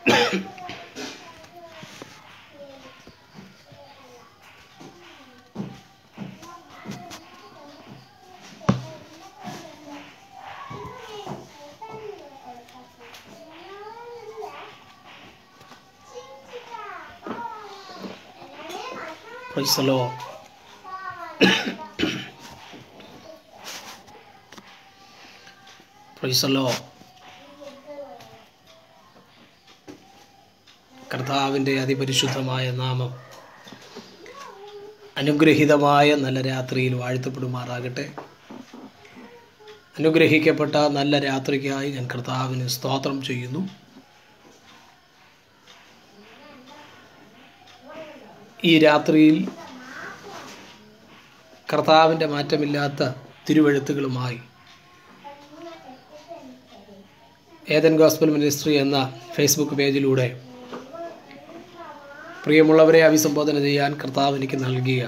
Praise the Lord. Praise the Lord. കർത്താവിൻ്റെ അതിപരിശുദ്ധമായ നാമം അനുഗ്രഹീതമായ നല്ല രാത്രിയിൽ വാഴ്ത്തപ്പെടുമാറാകട്ടെ അനുഗ്രഹിക്കപ്പെട്ട നല്ല രാത്രിക്കായി ഞാൻ കർത്താവിന് സ്തോത്രം ചെയ്യുന്നു ഈ രാത്രിയിൽ കർത്താവിൻ്റെ മാറ്റമില്ലാത്ത തിരുവഴുത്തുകളുമായി ഏതൻ ഗോസ്ബൽ മിനിസ്ട്രി എന്ന ഫേസ്ബുക്ക് പേജിലൂടെ പ്രിയമുള്ളവരെ അഭിസംബോധന ചെയ്യാൻ കർത്താവ് എനിക്ക് നൽകിയ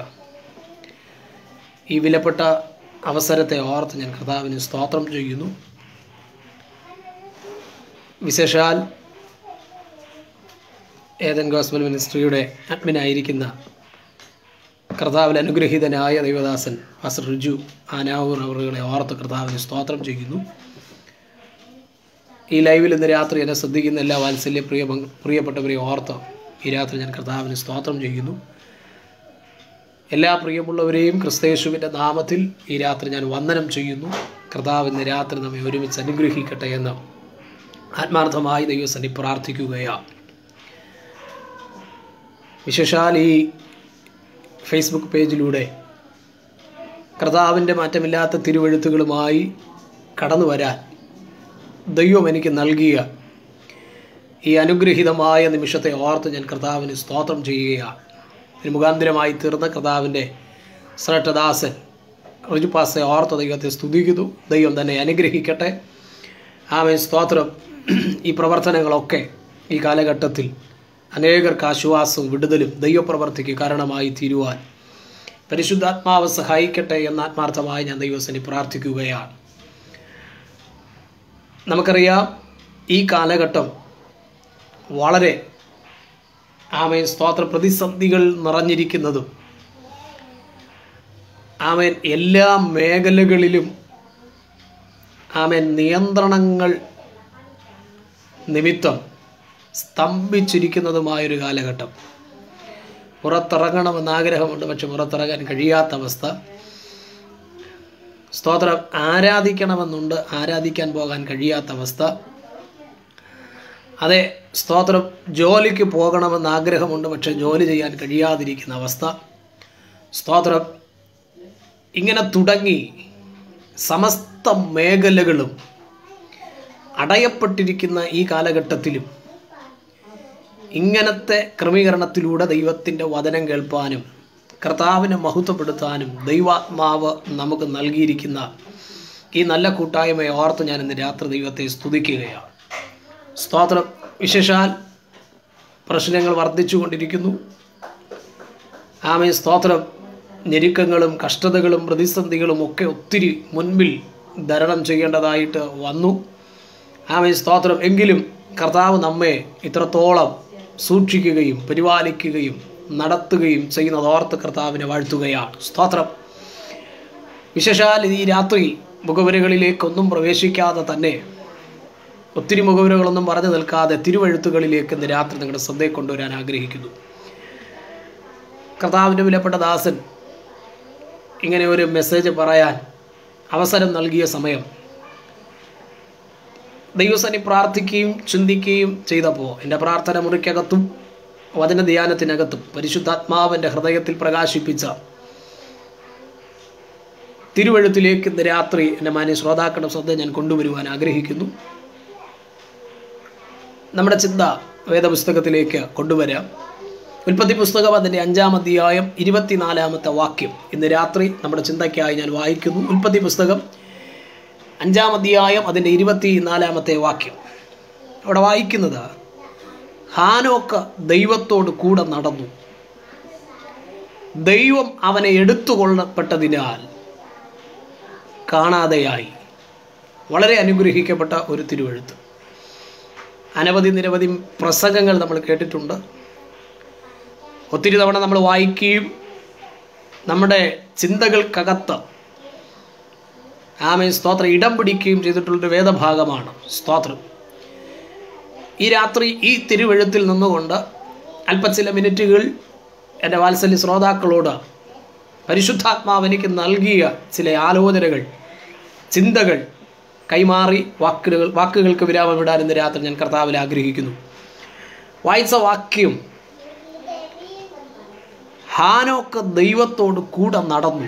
ഈ വിലപ്പെട്ട അവസരത്തെ ഓർത്ത് ഞാൻ കർത്താവിന് സ്തോത്രം ചെയ്യുന്നു വിശേഷാൽ ഏതൻ ഗോസ്ബൽ മിനിസ്ട്രിയുടെ അഡ്മിനായിരിക്കുന്ന കർത്താവിൽ അനുഗ്രഹീതനായ ദൈവദാസൻ ഫാസ്റ്റർ റിജു ആനാവൂർ അവറുകളെ ഓർത്ത് കർത്താവിന് സ്തോത്രം ചെയ്യുന്നു ഈ ലൈവിൽ ഇന്ന് രാത്രി എന്നെ ശ്രദ്ധിക്കുന്ന എല്ലാ വാത്സല്യ പ്രിയ പ്രിയപ്പെട്ടവരെ ഓർത്ത് ഈ രാത്രി ഞാൻ കർത്താവിന് സ്തോത്രം ചെയ്യുന്നു എല്ലാ പ്രിയമുള്ളവരെയും ക്രിസ്തയേശുവിൻ്റെ നാമത്തിൽ ഈ രാത്രി ഞാൻ വന്ദനം ചെയ്യുന്നു കർത്താവ് ഇന്ന് രാത്രി നമ്മെ ഒരുമിച്ച് അനുഗ്രഹിക്കട്ടെ എന്ന് ആത്മാർത്ഥമായി ദൈവസന്നി പ്രാർത്ഥിക്കുകയാണ് വിശേഷാൽ ഈ ഫേസ്ബുക്ക് പേജിലൂടെ കർത്താവിൻ്റെ മാറ്റമില്ലാത്ത തിരുവഴുത്തുകളുമായി കടന്നു വരാൻ ദൈവം എനിക്ക് നൽകിയ ഈ അനുഗ്രഹീതമായ നിമിഷത്തെ ഓർത്ത് ഞാൻ കർത്താവിന് സ്തോത്രം ചെയ്യുകയാണ് ഇതിന് മുഖാന്തരമായി തീർന്ന കർത്താവിൻ്റെ ശ്രേഷ്ഠദാസൻ ഋജുപാസെ ഓർത്ത ദൈവത്തെ സ്തുതിക്കുന്നു ദൈവം തന്നെ അനുഗ്രഹിക്കട്ടെ ആമൻ സ്തോത്രം ഈ പ്രവർത്തനങ്ങളൊക്കെ ഈ കാലഘട്ടത്തിൽ അനേകർക്ക് ആശ്വാസവും വിടുതലും ദൈവപ്രവർത്തിക്ക് കാരണമായി തീരുവാൻ പരിശുദ്ധാത്മാവ് സഹായിക്കട്ടെ എന്ന് ആത്മാർത്ഥമായി ഞാൻ ദൈവസനെ പ്രാർത്ഥിക്കുകയാണ് നമുക്കറിയാം ഈ കാലഘട്ടം വളരെ ആമേൻ സ്തോത്ര പ്രതിസന്ധികൾ നിറഞ്ഞിരിക്കുന്നതും ആമേൻ എല്ലാ മേഖലകളിലും ആമേൻ നിയന്ത്രണങ്ങൾ നിമിത്തം സ്തംഭിച്ചിരിക്കുന്നതുമായൊരു കാലഘട്ടം പുറത്തിറങ്ങണമെന്ന് ആഗ്രഹമുണ്ട് പക്ഷെ പുറത്തിറങ്ങാൻ കഴിയാത്ത അവസ്ഥ സ്തോത്രം ആരാധിക്കണമെന്നുണ്ട് ആരാധിക്കാൻ പോകാൻ കഴിയാത്ത അവസ്ഥ അതെ സ്തോത്രം ജോലിക്ക് പോകണമെന്ന് ആഗ്രഹമുണ്ട് പക്ഷെ ജോലി ചെയ്യാൻ കഴിയാതിരിക്കുന്ന അവസ്ഥ സ്തോത്രം ഇങ്ങനെ തുടങ്ങി സമസ്ത മേഖലകളും അടയപ്പെട്ടിരിക്കുന്ന ഈ കാലഘട്ടത്തിലും ഇങ്ങനത്തെ ക്രമീകരണത്തിലൂടെ ദൈവത്തിൻ്റെ വചനം കേൾപ്പാനും കർത്താവിനെ മഹത്വപ്പെടുത്താനും ദൈവാത്മാവ് നമുക്ക് നൽകിയിരിക്കുന്ന ഈ നല്ല കൂട്ടായ്മയെ ഓർത്ത് ഞാൻ ഇന്ന് രാത്രി ദൈവത്തെ സ്തുതിക്കുകയാണ് സ്തോത്രം വിശേഷാൽ പ്രശ്നങ്ങൾ വർദ്ധിച്ചുകൊണ്ടിരിക്കുന്നു ആമേ സ്തോത്രം ഞെരുക്കങ്ങളും കഷ്ടതകളും പ്രതിസന്ധികളും ഒക്കെ ഒത്തിരി മുൻപിൽ ധരണം ചെയ്യേണ്ടതായിട്ട് വന്നു ആമേ സ്തോത്രം എങ്കിലും കർത്താവ് നമ്മെ ഇത്രത്തോളം സൂക്ഷിക്കുകയും പരിപാലിക്കുകയും നടത്തുകയും ചെയ്യുന്നത് ഓർത്ത് കർത്താവിനെ വാഴ്ത്തുകയാണ് സ്തോത്രം വിശേഷാൽ ഈ രാത്രി മുഖവരകളിലേക്കൊന്നും പ്രവേശിക്കാതെ തന്നെ ഒത്തിരി മുഖവരകളൊന്നും പറഞ്ഞു നിൽക്കാതെ തിരുവഴുത്തുകളിലേക്ക് ഇന്ന് രാത്രി നിങ്ങളുടെ ശ്രദ്ധയെ കൊണ്ടുവരാൻ ആഗ്രഹിക്കുന്നു കർത്താവിൻ്റെ വിലപ്പെട്ട ദാസൻ ഇങ്ങനെ ഒരു മെസ്സേജ് പറയാൻ അവസരം നൽകിയ സമയം ദൈവസനി പ്രാർത്ഥിക്കുകയും ചിന്തിക്കുകയും ചെയ്തപ്പോൾ എൻ്റെ പ്രാർത്ഥന മുറിക്കകത്തും വചന ധ്യാനത്തിനകത്തും പരിശുദ്ധാത്മാവിൻ്റെ ഹൃദയത്തിൽ പ്രകാശിപ്പിച്ച തിരുവഴുത്തിലേക്ക് ഇന്ന് രാത്രി എൻ്റെ മാന്യ ശ്രോതാക്കളുടെ ശ്രദ്ധ ഞാൻ കൊണ്ടുവരുവാൻ ആഗ്രഹിക്കുന്നു നമ്മുടെ ചിന്ത വേദപുസ്തകത്തിലേക്ക് കൊണ്ടുവരാം ഉൽപ്പത്തി പുസ്തകം അതിൻ്റെ അഞ്ചാം അധ്യായം ഇരുപത്തിനാലാമത്തെ വാക്യം ഇന്ന് രാത്രി നമ്മുടെ ചിന്തയ്ക്കായി ഞാൻ വായിക്കുന്നു ഉൽപ്പത്തി പുസ്തകം അഞ്ചാം അധ്യായം അതിൻ്റെ ഇരുപത്തി നാലാമത്തെ വാക്യം അവിടെ വായിക്കുന്നത് ഹാനോക്ക് ദൈവത്തോട് കൂടെ നടന്നു ദൈവം അവനെ എടുത്തുകൊള്ളപ്പെട്ടതിനാൽ കാണാതെയായി വളരെ അനുഗ്രഹിക്കപ്പെട്ട ഒരു തിരുവഴുത്ത് അനവധി നിരവധി പ്രസംഗങ്ങൾ നമ്മൾ കേട്ടിട്ടുണ്ട് ഒത്തിരി തവണ നമ്മൾ വായിക്കുകയും നമ്മുടെ ചിന്തകൾക്കകത്ത് ആമേ സ്തോത്രം ഇടം പിടിക്കുകയും ചെയ്തിട്ടുള്ളൊരു വേദഭാഗമാണ് സ്തോത്രം ഈ രാത്രി ഈ തിരുവഴുത്തിൽ നിന്നുകൊണ്ട് അല്പ ചില മിനിറ്റുകൾ എൻ്റെ വാത്സല്യ ശ്രോതാക്കളോട് പരിശുദ്ധാത്മാവ് എനിക്ക് നൽകിയ ചില ആലോചനകൾ ചിന്തകൾ കൈമാറി വാക്കുകൾ വാക്കുകൾക്ക് വിരാമം ഇടാൻ ഇന്ന് രാത്രി ഞാൻ കർത്താവിൽ ആഗ്രഹിക്കുന്നു വായിച്ച വാക്യം ഹാനോക്ക് ദൈവത്തോട് കൂടെ നടന്നു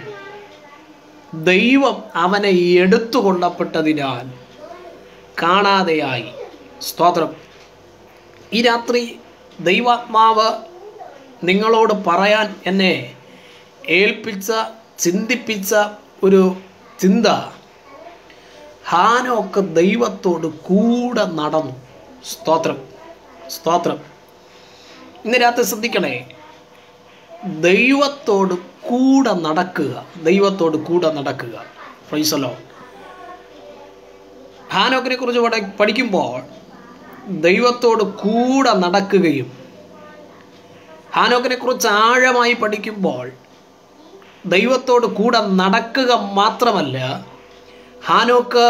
ദൈവം അവനെ എടുത്തുകൊള്ളപ്പെട്ടതിനാൽ കാണാതെയായി സ്തോത്രം ഈ രാത്രി ദൈവാത്മാവ് നിങ്ങളോട് പറയാൻ എന്നെ ഏൽപ്പിച്ച ചിന്തിപ്പിച്ച ഒരു ചിന്ത ഹാനോക്ക് ദൈവത്തോട് കൂടെ നടന്നു സ്തോത്രം സ്തോത്രം ഇന്ന് രാത്രി ശ്രദ്ധിക്കണേ ദൈവത്തോട് കൂടെ നടക്കുക ദൈവത്തോട് കൂടെ നടക്കുക ഫ്രൈസലോ ഹാനോക്കിനെ കുറിച്ച് പഠി പഠിക്കുമ്പോൾ ദൈവത്തോട് കൂടെ നടക്കുകയും ഹാനോക്കിനെ കുറിച്ച് ആഴമായി പഠിക്കുമ്പോൾ ദൈവത്തോട് കൂടെ നടക്കുക മാത്രമല്ല ഹാനോക്ക്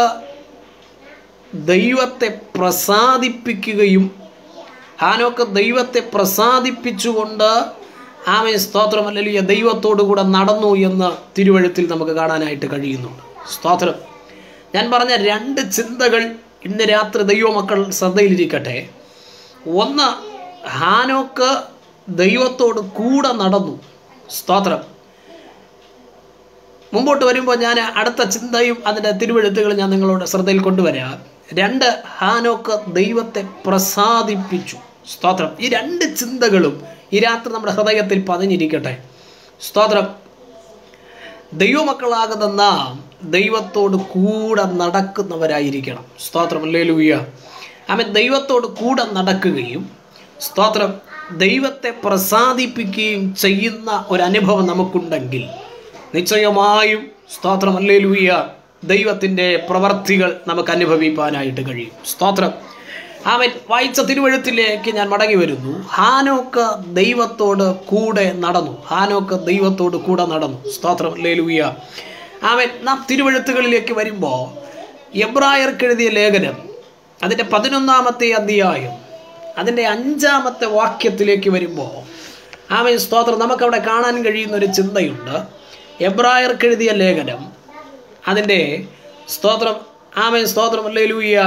ദൈവത്തെ പ്രസാദിപ്പിക്കുകയും ഹാനോക്ക് ദൈവത്തെ പ്രസാദിപ്പിച്ചുകൊണ്ട് ആമേ സ്തോത്രം അല്ലെങ്കിൽ ദൈവത്തോടു കൂടെ നടന്നു എന്ന് തിരുവഴുത്തിൽ നമുക്ക് കാണാനായിട്ട് കഴിയുന്നുണ്ട് സ്തോത്രം ഞാൻ പറഞ്ഞ രണ്ട് ചിന്തകൾ ഇന്ന് രാത്രി ദൈവമക്കൾ ശ്രദ്ധയിലിരിക്കട്ടെ ഒന്ന് ഹാനോക്ക് ദൈവത്തോട് കൂടെ നടന്നു സ്തോത്രം മുമ്പോട്ട് വരുമ്പോൾ ഞാൻ അടുത്ത ചിന്തയും അതിൻ്റെ തിരുവഴുത്തുകൾ ഞാൻ നിങ്ങളോട് ശ്രദ്ധയിൽ കൊണ്ടുവരാം രണ്ട് ഹാനോക്ക് ദൈവത്തെ പ്രസാദിപ്പിച്ചു സ്തോത്രം ഈ രണ്ട് ചിന്തകളും ഈ രാത്രി നമ്മുടെ ഹൃദയത്തിൽ പതിഞ്ഞിരിക്കട്ടെ സ്തോത്രം ദൈവമക്കളാകുന്ന നാം ദൈവത്തോട് കൂടെ നടക്കുന്നവരായിരിക്കണം സ്തോത്രം ലേലൂയ അവൻ ദൈവത്തോട് കൂടെ നടക്കുകയും സ്തോത്രം ദൈവത്തെ പ്രസാദിപ്പിക്കുകയും ചെയ്യുന്ന ഒരു അനുഭവം നമുക്കുണ്ടെങ്കിൽ നിശ്ചയമായും സ്തോത്രം അല്ലേലൂയ ദൈവത്തിൻ്റെ പ്രവർത്തികൾ നമുക്ക് അനുഭവിപ്പാനായിട്ട് കഴിയും സ്തോത്രം അവൻ വായിച്ച തിരുവഴുത്തിലേക്ക് ഞാൻ മടങ്ങി വരുന്നു ഹാനോക്ക് ദൈവത്തോട് കൂടെ നടന്നു ഹാനോക്ക് ദൈവത്തോട് കൂടെ നടന്നു സ്തോത്രം ലേലൂയ അവൻ നാം തിരുവഴുത്തുകളിലേക്ക് വരുമ്പോൾ എബ്രായർക്ക് എഴുതിയ ലേഖനം അതിൻ്റെ പതിനൊന്നാമത്തെ അധ്യായം അതിൻ്റെ അഞ്ചാമത്തെ വാക്യത്തിലേക്ക് വരുമ്പോൾ ആമൻ സ്തോത്രം നമുക്കവിടെ കാണാൻ കഴിയുന്ന ഒരു ചിന്തയുണ്ട് എബ്രായർക്ക് എഴുതിയ ലേഖനം അതിൻ്റെ സ്തോത്രം ആമൻ സ്തോത്രം ലേലൂയ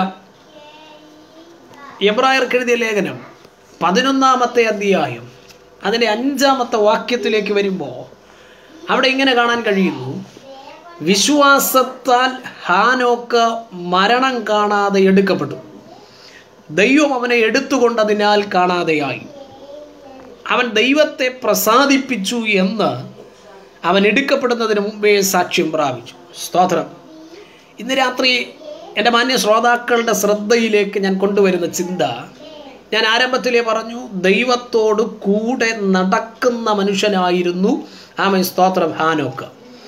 എബ്രായർക്ക് എഴുതിയ ലേഖനം പതിനൊന്നാമത്തെ അധ്യായം അതിൻ്റെ അഞ്ചാമത്തെ വാക്യത്തിലേക്ക് വരുമ്പോൾ അവിടെ ഇങ്ങനെ കാണാൻ കഴിയുന്നു വിശ്വാസത്താൽ ഹാനോക്ക് മരണം കാണാതെ എടുക്കപ്പെട്ടു ദൈവം അവനെ എടുത്തുകൊണ്ടതിനാൽ കാണാതെയായി അവൻ ദൈവത്തെ പ്രസാദിപ്പിച്ചു എന്ന് അവൻ എടുക്കപ്പെടുന്നതിന് മുമ്പേ സാക്ഷ്യം പ്രാപിച്ചു സ്തോത്രം ഇന്ന് രാത്രി എൻ്റെ മാന്യ ശ്രോതാക്കളുടെ ശ്രദ്ധയിലേക്ക് ഞാൻ കൊണ്ടുവരുന്ന ചിന്ത ഞാൻ ആരംഭത്തിലേ പറഞ്ഞു ദൈവത്തോട് കൂടെ നടക്കുന്ന മനുഷ്യനായിരുന്നു ആമൻ സ്തോത്രം ഹാനോക്ക്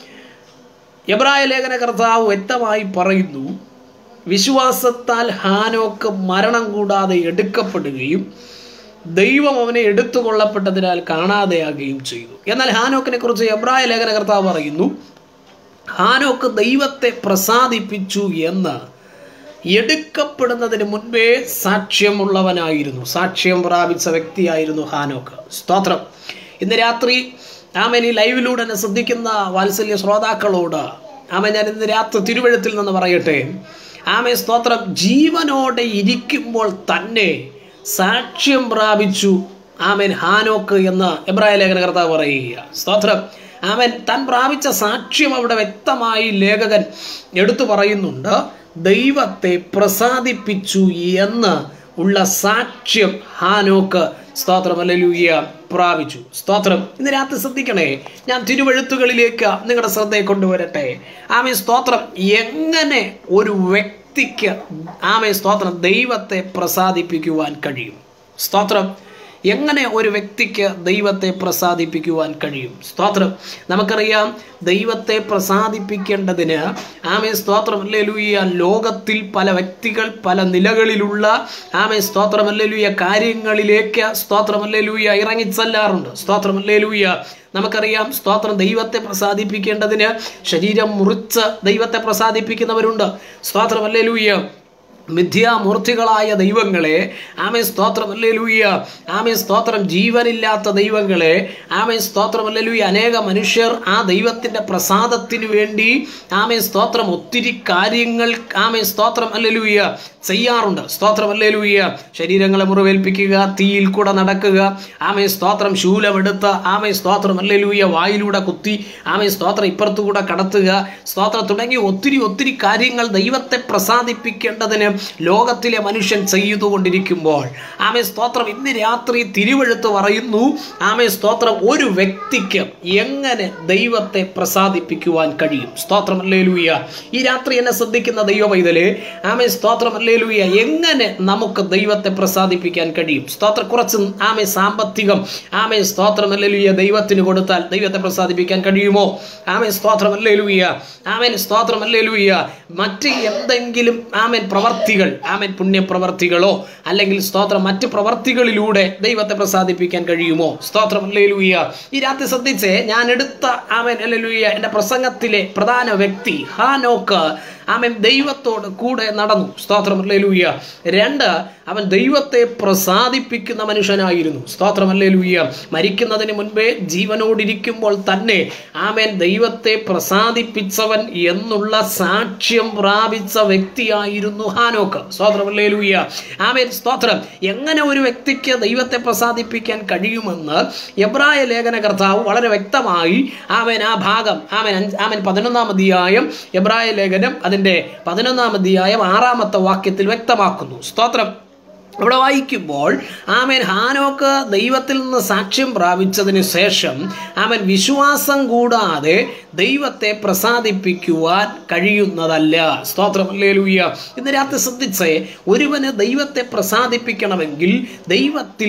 എബ്രായ ലേഖന കർത്താവ് വ്യക്തമായി പറയുന്നു വിശ്വാസത്താൽ ഹാനോക്ക് മരണം കൂടാതെ എടുക്കപ്പെടുകയും ദൈവം അവനെ എടുത്തുകൊള്ളപ്പെട്ടതിനാൽ കാണാതെയാകുകയും ചെയ്തു എന്നാൽ ഹാനോക്കിനെ കുറിച്ച് എബ്രായ ലേഖന കർത്താവ് പറയുന്നു ഹാനോക്ക് ദൈവത്തെ പ്രസാദിപ്പിച്ചു എന്ന് എടുക്കപ്പെടുന്നതിന് മുൻപേ സാക്ഷ്യമുള്ളവനായിരുന്നു സാക്ഷ്യം പ്രാപിച്ച വ്യക്തിയായിരുന്നു ഹാനോക്ക് സ്തോത്രം ഇന്ന് രാത്രി ആമൻ ഈ ലൈവിലൂടെ എന്നെ ശ്രദ്ധിക്കുന്ന വാത്സല്യ ശ്രോതാക്കളോട് ആമൻ ഞാൻ ഇന്ന് രാത്രി തിരുവഴുത്തിൽ നിന്ന് പറയട്ടെ ആമെ സ്തോത്രം ജീവനോടെ ഇരിക്കുമ്പോൾ തന്നെ സാക്ഷ്യം പ്രാപിച്ചു ആമൻ ഹാനോക്ക് എന്ന് എബ്രായ ലേഖന കർത്താവ് പറയുക സ്തോത്രം അവൻ താൻ പ്രാപിച്ച സാക്ഷ്യം അവിടെ വ്യക്തമായി ലേഖകൻ എടുത്തു പറയുന്നുണ്ട് ദൈവത്തെ പ്രസാദിപ്പിച്ചു എന്ന് ഉള്ള സാക്ഷ്യം ഹാനോക്ക് സ്തോത്രം അല്ലൂയ്യ പ്രാപിച്ചു സ്തോത്രം ഇന്ന് രാത്രി ശ്രദ്ധിക്കണേ ഞാൻ തിരുവഴുത്തുകളിലേക്ക് നിങ്ങളുടെ ശ്രദ്ധയെ കൊണ്ടുവരട്ടെ ആമേ സ്തോത്രം എങ്ങനെ ഒരു വ്യക്തിക്ക് ആമേ സ്തോത്രം ദൈവത്തെ പ്രസാദിപ്പിക്കുവാൻ കഴിയും സ്തോത്രം എങ്ങനെ ഒരു വ്യക്തിക്ക് ദൈവത്തെ പ്രസാദിപ്പിക്കുവാൻ കഴിയും സ്തോത്രം നമുക്കറിയാം ദൈവത്തെ പ്രസാദിപ്പിക്കേണ്ടതിന് ആമേ സ്തോത്രം അല്ലേലൂയ ലോകത്തിൽ പല വ്യക്തികൾ പല നിലകളിലുള്ള ആമേ സ്തോത്രം അല്ലേലൂയ കാര്യങ്ങളിലേക്ക് സ്തോത്രം അല്ലേലൂയ ഇറങ്ങിച്ചെല്ലാറുണ്ട് സ്തോത്രം അല്ലേലൂയ നമുക്കറിയാം സ്തോത്രം ദൈവത്തെ പ്രസാദിപ്പിക്കേണ്ടതിന് ശരീരം മുറിച്ച് ദൈവത്തെ പ്രസാദിപ്പിക്കുന്നവരുണ്ട് സ്തോത്രം അല്ലേലൂയ മിഥ്യാമൂർത്തികളായ ദൈവങ്ങളെ ആമേ സ്തോത്രം അല്ലേലൂയ ആമേ സ്തോത്രം ജീവനില്ലാത്ത ദൈവങ്ങളെ ആമേ സ്തോത്രം അല്ലേലൂയ അനേക മനുഷ്യർ ആ ദൈവത്തിൻ്റെ പ്രസാദത്തിന് വേണ്ടി ആമേ സ്തോത്രം ഒത്തിരി കാര്യങ്ങൾ ആമേ സ്തോത്രം അല്ലേലൂയ ചെയ്യാറുണ്ട് സ്തോത്രം അല്ലേലൂയ ശരീരങ്ങളെ മുറിവേൽപ്പിക്കുക തീയിൽ കൂടെ നടക്കുക ആമേ സ്തോത്രം ശൂലമെടുത്ത് ആമേ സ്തോത്രം അല്ലേലൂയ വായിലൂടെ കുത്തി ആമേ സ്തോത്രം ഇപ്പുറത്തുകൂടെ കടത്തുക സ്തോത്രം തുടങ്ങി ഒത്തിരി ഒത്തിരി കാര്യങ്ങൾ ദൈവത്തെ പ്രസാദിപ്പിക്കേണ്ടതിന് ലോകത്തിലെ മനുഷ്യൻ ചെയ്തുകൊണ്ടിരിക്കുമ്പോൾ ആമേ സ്തോത്രം ഇന്ന് രാത്രി തിരുവഴുത്ത് പറയുന്നു ആമേ സ്തോത്രം ഒരു വ്യക്തിക്ക് എങ്ങനെ ദൈവത്തെ പ്രസാദിപ്പിക്കുവാൻ കഴിയും സ്തോത്രം അല്ലേലൂയ ഈ രാത്രി എന്നെ ശ്രദ്ധിക്കുന്ന ദൈവ പൈതല് ആമേ സ്തോത്രം അല്ലേലൂയ എങ്ങനെ നമുക്ക് ദൈവത്തെ പ്രസാദിപ്പിക്കാൻ കഴിയും സ്തോത്രം കുറച്ച് ആമേ സാമ്പത്തികം ആമേ സ്തോത്രം അല്ലേലൂയ ദൈവത്തിന് കൊടുത്താൽ ദൈവത്തെ പ്രസാദിപ്പിക്കാൻ കഴിയുമോ ആമേ സ്തോത്രം അല്ലേലൂയ ആമേൻ സ്തോത്രം അല്ലേലൂയ മറ്റ് എന്തെങ്കിലും ആമേൻ പ്രവർത്തികൾ ആമേൻ പുണ്യപ്രവർത്തികളോ അല്ലെങ്കിൽ സ്തോത്രം മറ്റ് പ്രവർത്തികളിലൂടെ ദൈവത്തെ പ്രസാദിപ്പിക്കാൻ കഴിയുമോ സ്തോത്രം അല്ലേലൂയ ഈ രാത്രി ശ്രദ്ധിച്ചേ ഞാൻ എടുത്ത ആമേൻ അല്ലേലൂയ എൻ്റെ പ്രസംഗത്തിലെ പ്രധാന വ്യക്തി ഹാനോക്ക് ആമൻ ദൈവത്തോട് കൂടെ നടന്നു സ്തോത്രം അല്ലേലൂയ രണ്ട് അവൻ ദൈവത്തെ പ്രസാദിപ്പിക്കുന്ന മനുഷ്യനായിരുന്നു സ്തോത്രം അല്ലേലൂയ മരിക്കുന്നതിന് മുൻപേ ജീവനോടിരിക്കുമ്പോൾ തന്നെ ആമേൻ ദൈവത്തെ പ്രസാദിപ്പിച്ചവൻ എന്നുള്ള സാക്ഷ്യം പ്രാപിച്ച വ്യക്തിയായിരുന്നു ഹാനോക്ക് സ്തോത്രം അല്ലേലൂയ ആമേൻ സ്തോത്രം എങ്ങനെ ഒരു വ്യക്തിക്ക് ദൈവത്തെ പ്രസാദിപ്പിക്കാൻ കഴിയുമെന്ന് എബ്രായ ലേഖന കർത്താവ് വളരെ വ്യക്തമായി ആമേൻ ആ ഭാഗം ആമേൻ അഞ്ച് ആമേൻ പതിനൊന്നാം അധ്യായം എബ്രായ ലേഖനം അതിൻ്റെ പതിനൊന്നാം അധ്യായം ആറാമത്തെ വാക്യത്തിൽ വ്യക്തമാക്കുന്നു സ്തോത്രം ഇവിടെ വായിക്കുമ്പോൾ ആമേൻ ഹാനോക്ക് ദൈവത്തിൽ നിന്ന് സാക്ഷ്യം പ്രാപിച്ചതിന് ശേഷം ആമൻ വിശ്വാസം കൂടാതെ ദൈവത്തെ പ്രസാദിപ്പിക്കുവാൻ കഴിയുന്നതല്ല സ്തോത്രം അല്ലേലൂയ ഇന്ന് രാത്രി ശ്രദ്ധിച്ചേ ഒരുവന് ദൈവത്തെ പ്രസാദിപ്പിക്കണമെങ്കിൽ ദൈവത്തിൽ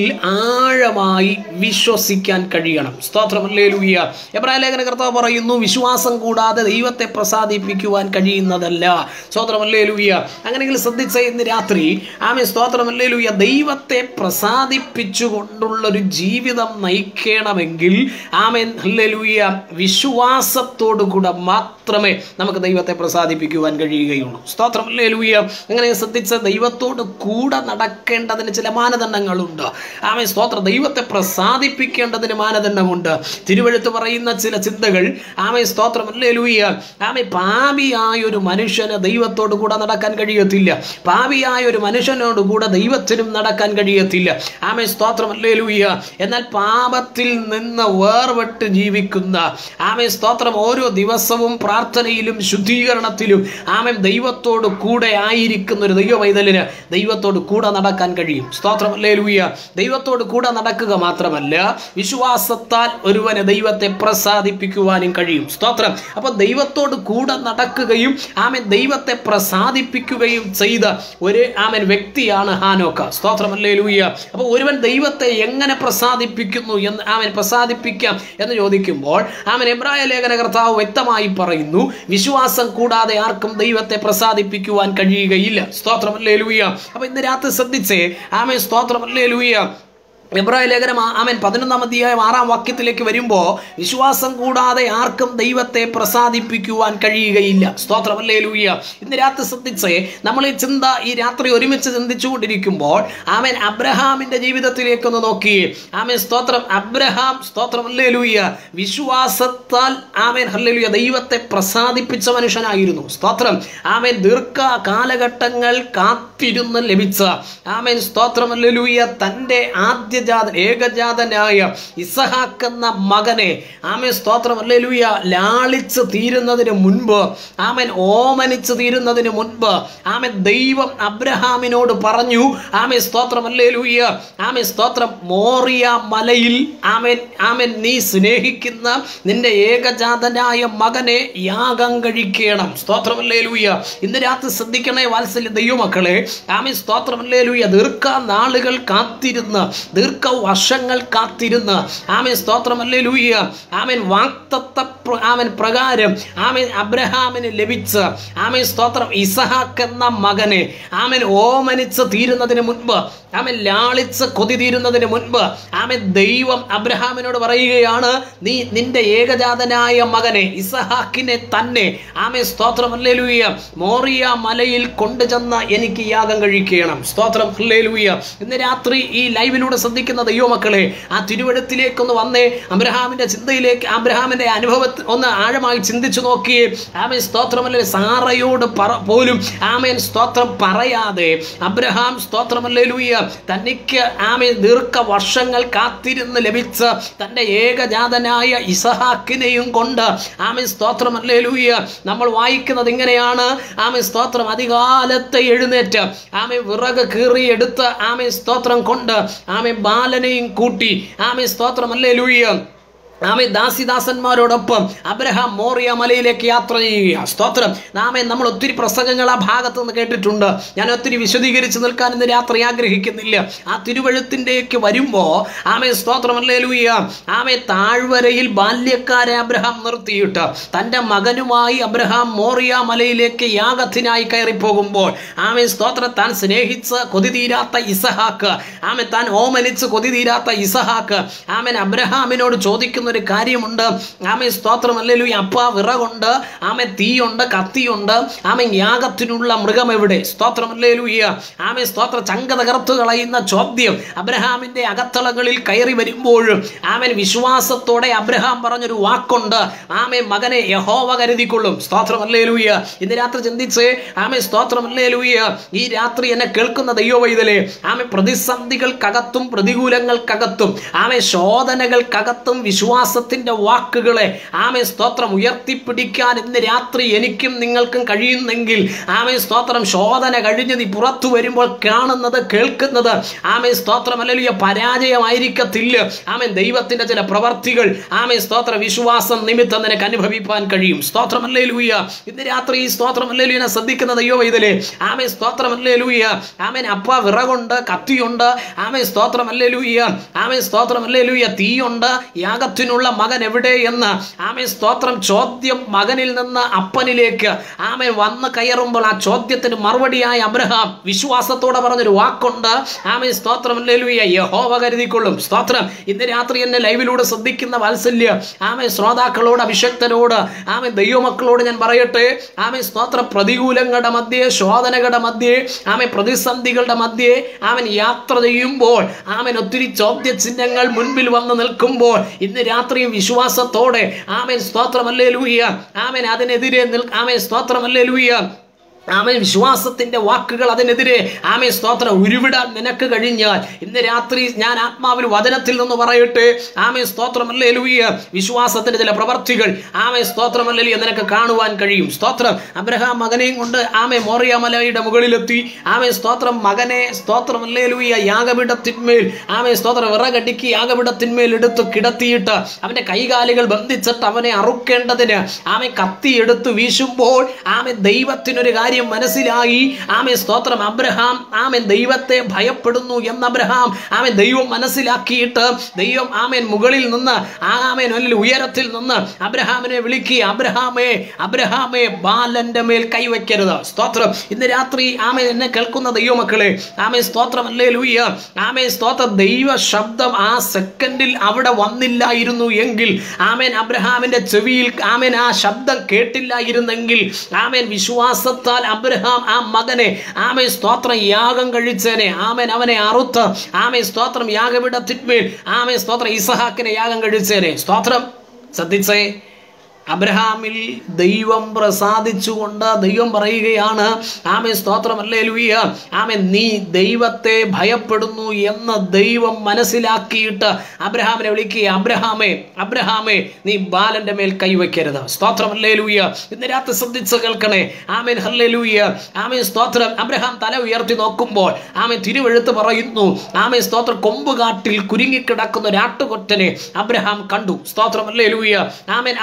ആഴമായി വിശ്വസിക്കാൻ കഴിയണം സ്തോത്രം അല്ലേലൂയ എബ്രായ ലേഖന കർത്താവ് പറയുന്നു വിശ്വാസം കൂടാതെ ദൈവത്തെ പ്രസാദിപ്പിക്കുവാൻ കഴിയുന്നതല്ല സ്തോത്രം അല്ലേലൂയ അങ്ങനെയെങ്കിൽ ശ്രദ്ധിച്ച ഇന്ന് രാത്രി ആമേ സ്തോത്രം അല്ലേലൂയ ദൈവത്തെ പ്രസാദിപ്പിച്ചുകൊണ്ടുള്ള ഒരു ജീവിതം നയിക്കണമെങ്കിൽ ആമേൻ അല്ലേലൂയ വിശ്വാസത്തോടു കൂടെ മാത്രമേ നമുക്ക് ദൈവത്തെ പ്രസാദിപ്പിക്കുവാൻ കഴിയുകയുള്ളൂ സ്തോത്രം അല്ലേലൂയ അങ്ങനെ ശ്രദ്ധിച്ച ദൈവത്തോട് കൂടെ നടക്കേണ്ടതിന് ചില മാനദണ്ഡങ്ങളുണ്ട് ആമേ സ്തോത്രം ദൈവത്തെ പ്രസാദിപ്പിക്കേണ്ടതിന് മാനദണ്ഡമുണ്ട് തിരുവഴുത്ത് പറയുന്ന ചില ചിന്തകൾ ആമേ സ്തോത്രം അല്ലേലൂയ ആമേ പാപിയായ ഒരു മനുഷ്യന് ദൈവത്തോട് കൂടെ നടക്കാൻ കഴിയത്തില്ല പാപിയായ ഒരു മനുഷ്യനോട് കൂടെ ദൈവത്തിനും നടക്കാൻ കഴിയത്തില്ല ആമേ സ്തോത്രം അല്ലേലൂയ എന്നാൽ പാപത്തിൽ നിന്ന് വേർപെട്ട് ജീവിക്കുന്ന ആമേ സ്തോത്രം ഓരോ ദിവസവും പ്രാർത്ഥനയിലും ശുദ്ധീകരണത്തിലും ആമൻ ദൈവത്തോട് കൂടെ ആയിരിക്കുന്ന ഒരു ദൈവ പൈതലിന് ദൈവത്തോട് കൂടെ നടക്കാൻ കഴിയും സ്തോത്രം അല്ലേലൂയ ദൈവത്തോട് കൂടെ നടക്കുക മാത്രമല്ല വിശ്വാസത്താൽ ഒരുവന് ദൈവത്തെ പ്രസാദിപ്പിക്കുവാനും കഴിയും സ്തോത്രം അപ്പൊ ദൈവത്തോട് കൂടെ നടക്കുകയും ആമൻ ദൈവത്തെ പ്രസാദിപ്പിക്കുകയും ചെയ്ത ഒരു ആമൻ വ്യക്തിയാണ് ഹാനോക്ക സ്തോത്രം അല്ലേലൂയ അപ്പൊ ഒരുവൻ ദൈവത്തെ എങ്ങനെ പ്രസാദിപ്പിക്കുന്നു എന്ന് ആമൻ പ്രസാദിപ്പിക്കാം എന്ന് ചോദിക്കുമ്പോൾ ആമൻ എബ്രായ ലേഖന കർത്താവ് വ്യക്തമായി പറയുന്നു വിശ്വാസം കൂടാതെ ആർക്കും ദൈവത്തെ പ്രസാദിപ്പിക്കുവാൻ കഴിയുകയില്ല സ്തോത്രം അല്ലേലൂയ അപ്പൊ ഇന്ന് രാത്രി ശ്രദ്ധിച്ചേ ആമൻ സ്തോത്രം അല്ലേലൂയ എബ്രായ ലേഖനം ആ- ആമേൻ പതിനൊന്നാം അധ്യായം ആറാം വാക്യത്തിലേക്ക് വരുമ്പോൾ വിശ്വാസം കൂടാതെ ആർക്കും ദൈവത്തെ പ്രസാദിപ്പിക്കുവാൻ കഴിയുകയില്ല സ്തോത്രം അല്ലേലൂയ ഇന്ന് രാത്രി ശ്രദ്ധിച്ചേ നമ്മൾ ഈ ചിന്ത ഈ രാത്രി ഒരുമിച്ച് ചിന്തിച്ചുകൊണ്ടിരിക്കുമ്പോൾ ആമേൻ അബ്രഹാമിന്റെ ജീവിതത്തിലേക്കൊന്ന് നോക്കി ആമേൻ സ്തോത്രം അബ്രഹാം സ്തോത്രം അല്ലേലൂയ വിശ്വാസത്താൽ ആമേൻ ഹല്ലേലൂയ ദൈവത്തെ പ്രസാദിപ്പിച്ച മനുഷ്യനായിരുന്നു സ്തോത്രം ആമേൻ ദീർഘ കാലഘട്ടങ്ങൾ കാത്തിരുന്ന് ലഭിച്ച ആമേൻ സ്തോത്രം അല്ലേലൂയ തൻ്റെ ആദ്യജാതൻ ഏകജാതനായ ഇസഹാക്ക് എന്ന മകനെ ആമേൻ സ്തോത്രം അല്ലേലൂയ ലാളിച്ച് തീരുന്നതിന് മുൻപ് ആമേൻ ഓമനിച്ച് തീരുന്നതിന് മുൻപ് ആമേൻ ദൈവം അബ്രഹാമിനോട് പറഞ്ഞു ആമേൻ സ്തോത്രം അല്ലേലൂയ ആമേൻ സ്തോത്രം മോറിയ മലയിൽ ആമേൻ ആമേൻ നീ സ്നേഹിക്കുന്ന നിന്റെ ഏകജാതനായ മകനെ യാഗം കഴിക്കണം സ്തോത്രം അല്ലേലൂയ ഇന്ന് രാത്രി ശ്രദ്ധിക്കണേ വാത്സല്യ ദൈവമക്കളെ ആമേൻ സ്തോത്രം അല്ലേലൂയ ദീർഘ നാളുകൾ കാത്തിരുന്ന് ദീർഘ ദീർഘ വർഷങ്ങൾ കാത്തിരുന്ന് ആമേൻ സ്തോത്രം അല്ലേ ലൂയ്യ ആമേൻ വാക്തത്വ പ്ര- ആമേൻ പ്രകാരം ആമേൻ അബ്രഹാമിന് ലഭിച്ച ആമേൻ സ്തോത്രം ഇസഹാക്ക് എന്ന മകനെ ആമേൻ ഓമനിച്ച് തീരുന്നതിന് മുൻപ് ആമേൻ ലാളിച്ച് കൊതി തീരുന്നതിന് മുൻപ് ആമേൻ ദൈവം അബ്രഹാമിനോട് പറയുകയാണ് നീ നിന്റെ ഏകജാതനായ മകനെ ഇസഹാക്കിനെ തന്നെ ആമേൻ സ്തോത്രം ഹല്ലേലൂയ മോറിയ മലയിൽ കൊണ്ടുചെന്ന് എനിക്ക് യാഗം കഴിക്കണം സ്തോത്രം ഹല്ലേലൂയ ഇന്ന് രാത്രി ഈ ലൈവിലൂടെ ശ്രദ്ധിക്കുന്ന ദൈവമക്കളെ ആ തിരുവഴുത്തിലേക്കൊന്ന് വന്നേ അബ്രഹാമിന്റെ ചിന്തയിലേക്ക് അബ്രഹാമിന്റെ അനുഭവത്തിൽ ഒന്ന് ആഴമായി ചിന്തിച്ചു നോക്കിയേ ആമേൻ സ്തോത്രമല്ലേ സാറയോട് പറ പോലും ആമേൻ സ്തോത്രം പറയാതെ അബ്രഹാം സ്തോത്രമല്ലേ ലൂയ തനിക്ക് ആമേൻ ദീർഘ വർഷങ്ങൾ കാത്തിരുന്ന് ലഭിച്ച തൻ്റെ ഏകജാതനായ ഇസഹാക്കിനെയും കൊണ്ട് ആമേൻ സ്തോത്രമല്ലേ ലൂയ നമ്മൾ വായിക്കുന്നത് ഇങ്ങനെയാണ് ആമേൻ സ്തോത്രം അധികാലത്തെ എഴുന്നേറ്റ് ആമേൻ വിറക് കീറി എടുത്ത് ആമേൻ സ്തോത്രം കൊണ്ട് ആമേൻ ബാലനെയും കൂട്ടി ആമേൻ സ്തോത്രം അല്ലേ ലൂയ്യ ആമേ ദാസിദാസന്മാരോടൊപ്പം അബ്രഹാം മോറിയ മലയിലേക്ക് യാത്ര ചെയ്യുക സ്തോത്രം നാമേ നമ്മൾ ഒത്തിരി പ്രസംഗങ്ങൾ ആ ഭാഗത്ത് നിന്ന് കേട്ടിട്ടുണ്ട് ഞാൻ ഒത്തിരി വിശദീകരിച്ച് നിൽക്കാൻ ഇന്ന് രാത്രി ആഗ്രഹിക്കുന്നില്ല ആ തിരുവഴുത്തിൻ്റെക്ക് വരുമ്പോൾ ആമേ സ്തോത്രം അല്ലേ ലൂയ്യ ആമേ താഴ്വരയിൽ ബാല്യക്കാരെ അബ്രഹാം നിർത്തിയിട്ട് തൻ്റെ മകനുമായി അബ്രഹാം മോറിയ മലയിലേക്ക് യാഗത്തിനായി കയറിപ്പോകുമ്പോൾ ആമേ സ്തോത്രം താൻ സ്നേഹിച്ച് കൊതി തീരാത്ത ഇസഹാക്ക് ആമേ താൻ ഓമനിച്ച് കൊതി തീരാത്ത ഇസഹാക്ക് ആമൻ അബ്രഹാമിനോട് ചോദിക്കുന്ന ഒരു കാര്യമുണ്ട് ആമേ സ്തോത്രം അല്ലല്ലോ ഈ അപ്പ വിറകുണ്ട് ആമേ തീയുണ്ട് കത്തിയുണ്ട് ആമേ യാഗത്തിനുള്ള മൃഗം എവിടെ സ്തോത്രം അല്ലേലു ഈ ആമേ സ്തോത്ര ചങ്ക തകർത്തു കളയുന്ന ചോദ്യം അബ്രഹാമിന്റെ അകത്തളങ്ങളിൽ കയറി വരുമ്പോഴും ആമൻ വിശ്വാസത്തോടെ അബ്രഹാം പറഞ്ഞൊരു വാക്കുണ്ട് ആമേ മകനെ യഹോവ കരുതിക്കൊള്ളും സ്തോത്രം അല്ലേലൂയ ഇന്ന് രാത്രി ചിന്തിച്ച് ആമേ സ്തോത്രം അല്ലേലൂയ ഈ രാത്രി എന്നെ കേൾക്കുന്ന ദൈവവൈതലേ ആമേ പ്രതിസന്ധികൾക്കകത്തും പ്രതികൂലങ്ങൾക്കകത്തും ആമേ ശോധനകൾക്കകത്തും വിശ്വാസത്തിന്റെ വാക്കുകളെ ആമേ സ്തോത്രം ഉയർത്തിപ്പിടിക്കാൻ ഇന്ന് രാത്രി എനിക്കും നിങ്ങൾക്കും കഴിയുന്നെങ്കിൽ ആമേ സ്തോത്രം ശോധന കഴിഞ്ഞ് നീ പുറത്തു വരുമ്പോൾ കാണുന്നത് കേൾക്കുന്നത് ആമേ സ്തോത്രം അല്ലെങ്കിൽ പരാജയമായിരിക്കത്തില്ല ആമേ ദൈവത്തിന്റെ ചില പ്രവർത്തികൾ ആമേ സ്തോത്ര വിശ്വാസം നിമിത്തം നിനക്ക് അനുഭവിപ്പാൻ കഴിയും സ്തോത്രം അല്ലേ ലൂയ ഇന്ന് രാത്രി ഈ സ്തോത്രം അല്ലേ ലൂയനെ ശ്രദ്ധിക്കുന്ന ദൈവം ഇതിലെ ആമേ സ്തോത്രം അല്ലേ ലൂയ ആമേൻ അപ്പ വിറകുണ്ട് കത്തിയുണ്ട് ആമേ സ്തോത്രം അല്ലേ ലൂയ ആമേ സ്തോത്രം അല്ലേ ലൂയ തീയുണ്ട് യാഗത്തിനുള്ള മകൻ എവിടെ എന്ന് ആമേ സ്തോത്രം ചോദ്യം മകനിൽ നിന്ന് അപ്പനിലേക്ക് ആമേ വന്ന് കയറുമ്പോൾ ആ ചോദ്യത്തിന് മറുപടിയായ അബ്രഹാം വിശ്വാസത്തോടെ പറഞ്ഞൊരു വാക്കുണ്ട് ആമേ സ്തോത്രം അല്ലേ ലൂയ യഹോവ കരുതിക്കൊള്ളും സ്തോത്രം ഇന്ന് രാത്രി എന്നെ ലൈവിലൂടെ ശ്രദ്ധിക്കുന്ന വാത്സല്യ ആമേ ശ്രോതാക്കളോട് അഭിഷക്തനോട് ആമേ ദൈവമക്കളോട് ഞാൻ പറയട്ടെ ആമേ സ്തോത്ര പ്രതികൂലങ്ങളുടെ മധ്യേ ശോധനകളുടെ മധ്യേ ആമേ പ്രതിസന്ധികളുടെ മധ്യേ ആമൻ യാത്ര ചെയ്യുമ്പോൾ ആമൻ ഒത്തിരി ചോദ്യചിഹ്നങ്ങൾ മുൻപിൽ വന്ന് നിൽക്കുമ്പോൾ ഇന്ന് രാത്രിയും വിശ്വാസത്തോടെ ആമൻ സ്തോത്രമല്ലേ ലൂയ ആമൻ അതിനെതിരെ നിൽ ആമൻ സ്തോത്രമല്ലേ ലൂയ ആമേൻ വിശ്വാസത്തിന്റെ വാക്കുകൾ അതിനെതിരെ ആമേ സ്തോത്രം ഉരുവിടാൻ നിനക്ക് കഴിഞ്ഞാൽ ഇന്ന് രാത്രി ഞാൻ ആത്മാവിൽ വചനത്തിൽ നിന്ന് പറയട്ടെ ആമേ സ്തോത്രമല്ലേ ലൂയ വിശ്വാസത്തിന്റെ ചില പ്രവർത്തികൾ ആമേ സ്തോത്രമല്ലേ നിനക്ക് കാണുവാൻ കഴിയും സ്തോത്രം അബ്രഹാം മകനെയും കൊണ്ട് ആമേ മോറിയ മലയുടെ മുകളിലെത്തി ആമേ സ്തോത്രം മകനെ സ്തോത്രമല്ലേ ലൂയ യാഗപീഠത്തിന്മേൽ ആമേ സ്തോത്രം വിറകടിക്ക് യാഗപീഠത്തിന്മേൽ എടുത്ത് കിടത്തിയിട്ട് അവന്റെ കൈകാലുകൾ ബന്ധിച്ചിട്ട് അവനെ അറുക്കേണ്ടതിന് ആമേ കത്തി എടുത്ത് വീശുമ്പോൾ ആമേ ദൈവത്തിനൊരു കാര്യം മനസ്സിലായി ആമേ സ്തോത്രം അബ്രഹാം ആമൻ ദൈവത്തെ ഭയപ്പെടുന്നു എന്ന് അബ്രഹാം ആമൻ ദൈവം മനസ്സിലാക്കിയിട്ട് ദൈവം ആമേൻ മുകളിൽ നിന്ന് ആമേൻ അല്ലെങ്കിൽ ഉയരത്തിൽ നിന്ന് അബ്രഹാമിനെ വിളിക്കുക അബ്രഹാമേ അബ്രഹാമേ ബാലന്റെ മേൽ കൈവയ്ക്കരുത് സ്തോത്രം ഇന്ന് രാത്രി ആമേ എന്നെ കേൾക്കുന്ന ദൈവമക്കളെ ആമേ സ്തോത്രം അല്ലേ ലൂയ്യ ആമേ സ്തോത്ര ദൈവ ശബ്ദം ആ സെക്കൻഡിൽ അവിടെ വന്നില്ലായിരുന്നു എങ്കിൽ ആമേൻ അബ്രഹാമിന്റെ ചെവിയിൽ ആമേൻ ആ ശബ്ദം കേട്ടില്ലായിരുന്നെങ്കിൽ ആമേൻ വിശ്വാസത്താൽ അബ്രഹാം ആ മകനെ ആമേ സ്തോത്രം യാഗം കഴിച്ചേനെ ആമേൻ അവനെ അറുത്ത് ആമേ സ്തോത്രം യാഗപീഠത്തിന്മേൽ ആമേ സ്തോത്രം ഇസഹാക്കിനെ യാഗം കഴിച്ചേനെ സ്തോത്രം ശ്രദ്ധിച്ചേ അബ്രഹാമിൽ ദൈവം പ്രസാദിച്ചുകൊണ്ട് ദൈവം പറയുകയാണ് ആമേ സ്തോത്രം അല്ലേ ലൂയ ആമേ നീ ദൈവത്തെ ഭയപ്പെടുന്നു എന്ന് ദൈവം മനസ്സിലാക്കിയിട്ട് അബ്രഹാമിനെ വിളിക്കുക അബ്രഹാമേ അബ്രഹാമേ നീ ബാലന്റെ മേൽ കൈവയ്ക്കരുത് സ്തോത്രം അല്ലേ ലൂയ ഇന്ന് രാത്രി ശ്രദ്ധിച്ച് കേൾക്കണേ ആമേൻ ഹല്ലേ ലൂയ ആമേ സ്തോത്രം അബ്രഹാം തല ഉയർത്തി നോക്കുമ്പോൾ ആമേ തിരുവെഴുത്ത് പറയുന്നു ആമേ സ്തോത്രം കൊമ്പുകാട്ടിൽ കുരുങ്ങിക്കിടക്കുന്ന ഒരു ആട്ടുകൊറ്റനെ അബ്രഹാം കണ്ടു സ്തോത്രം അല്ലേ ലൂയ ആമേൻ അബ്രഹാം ആ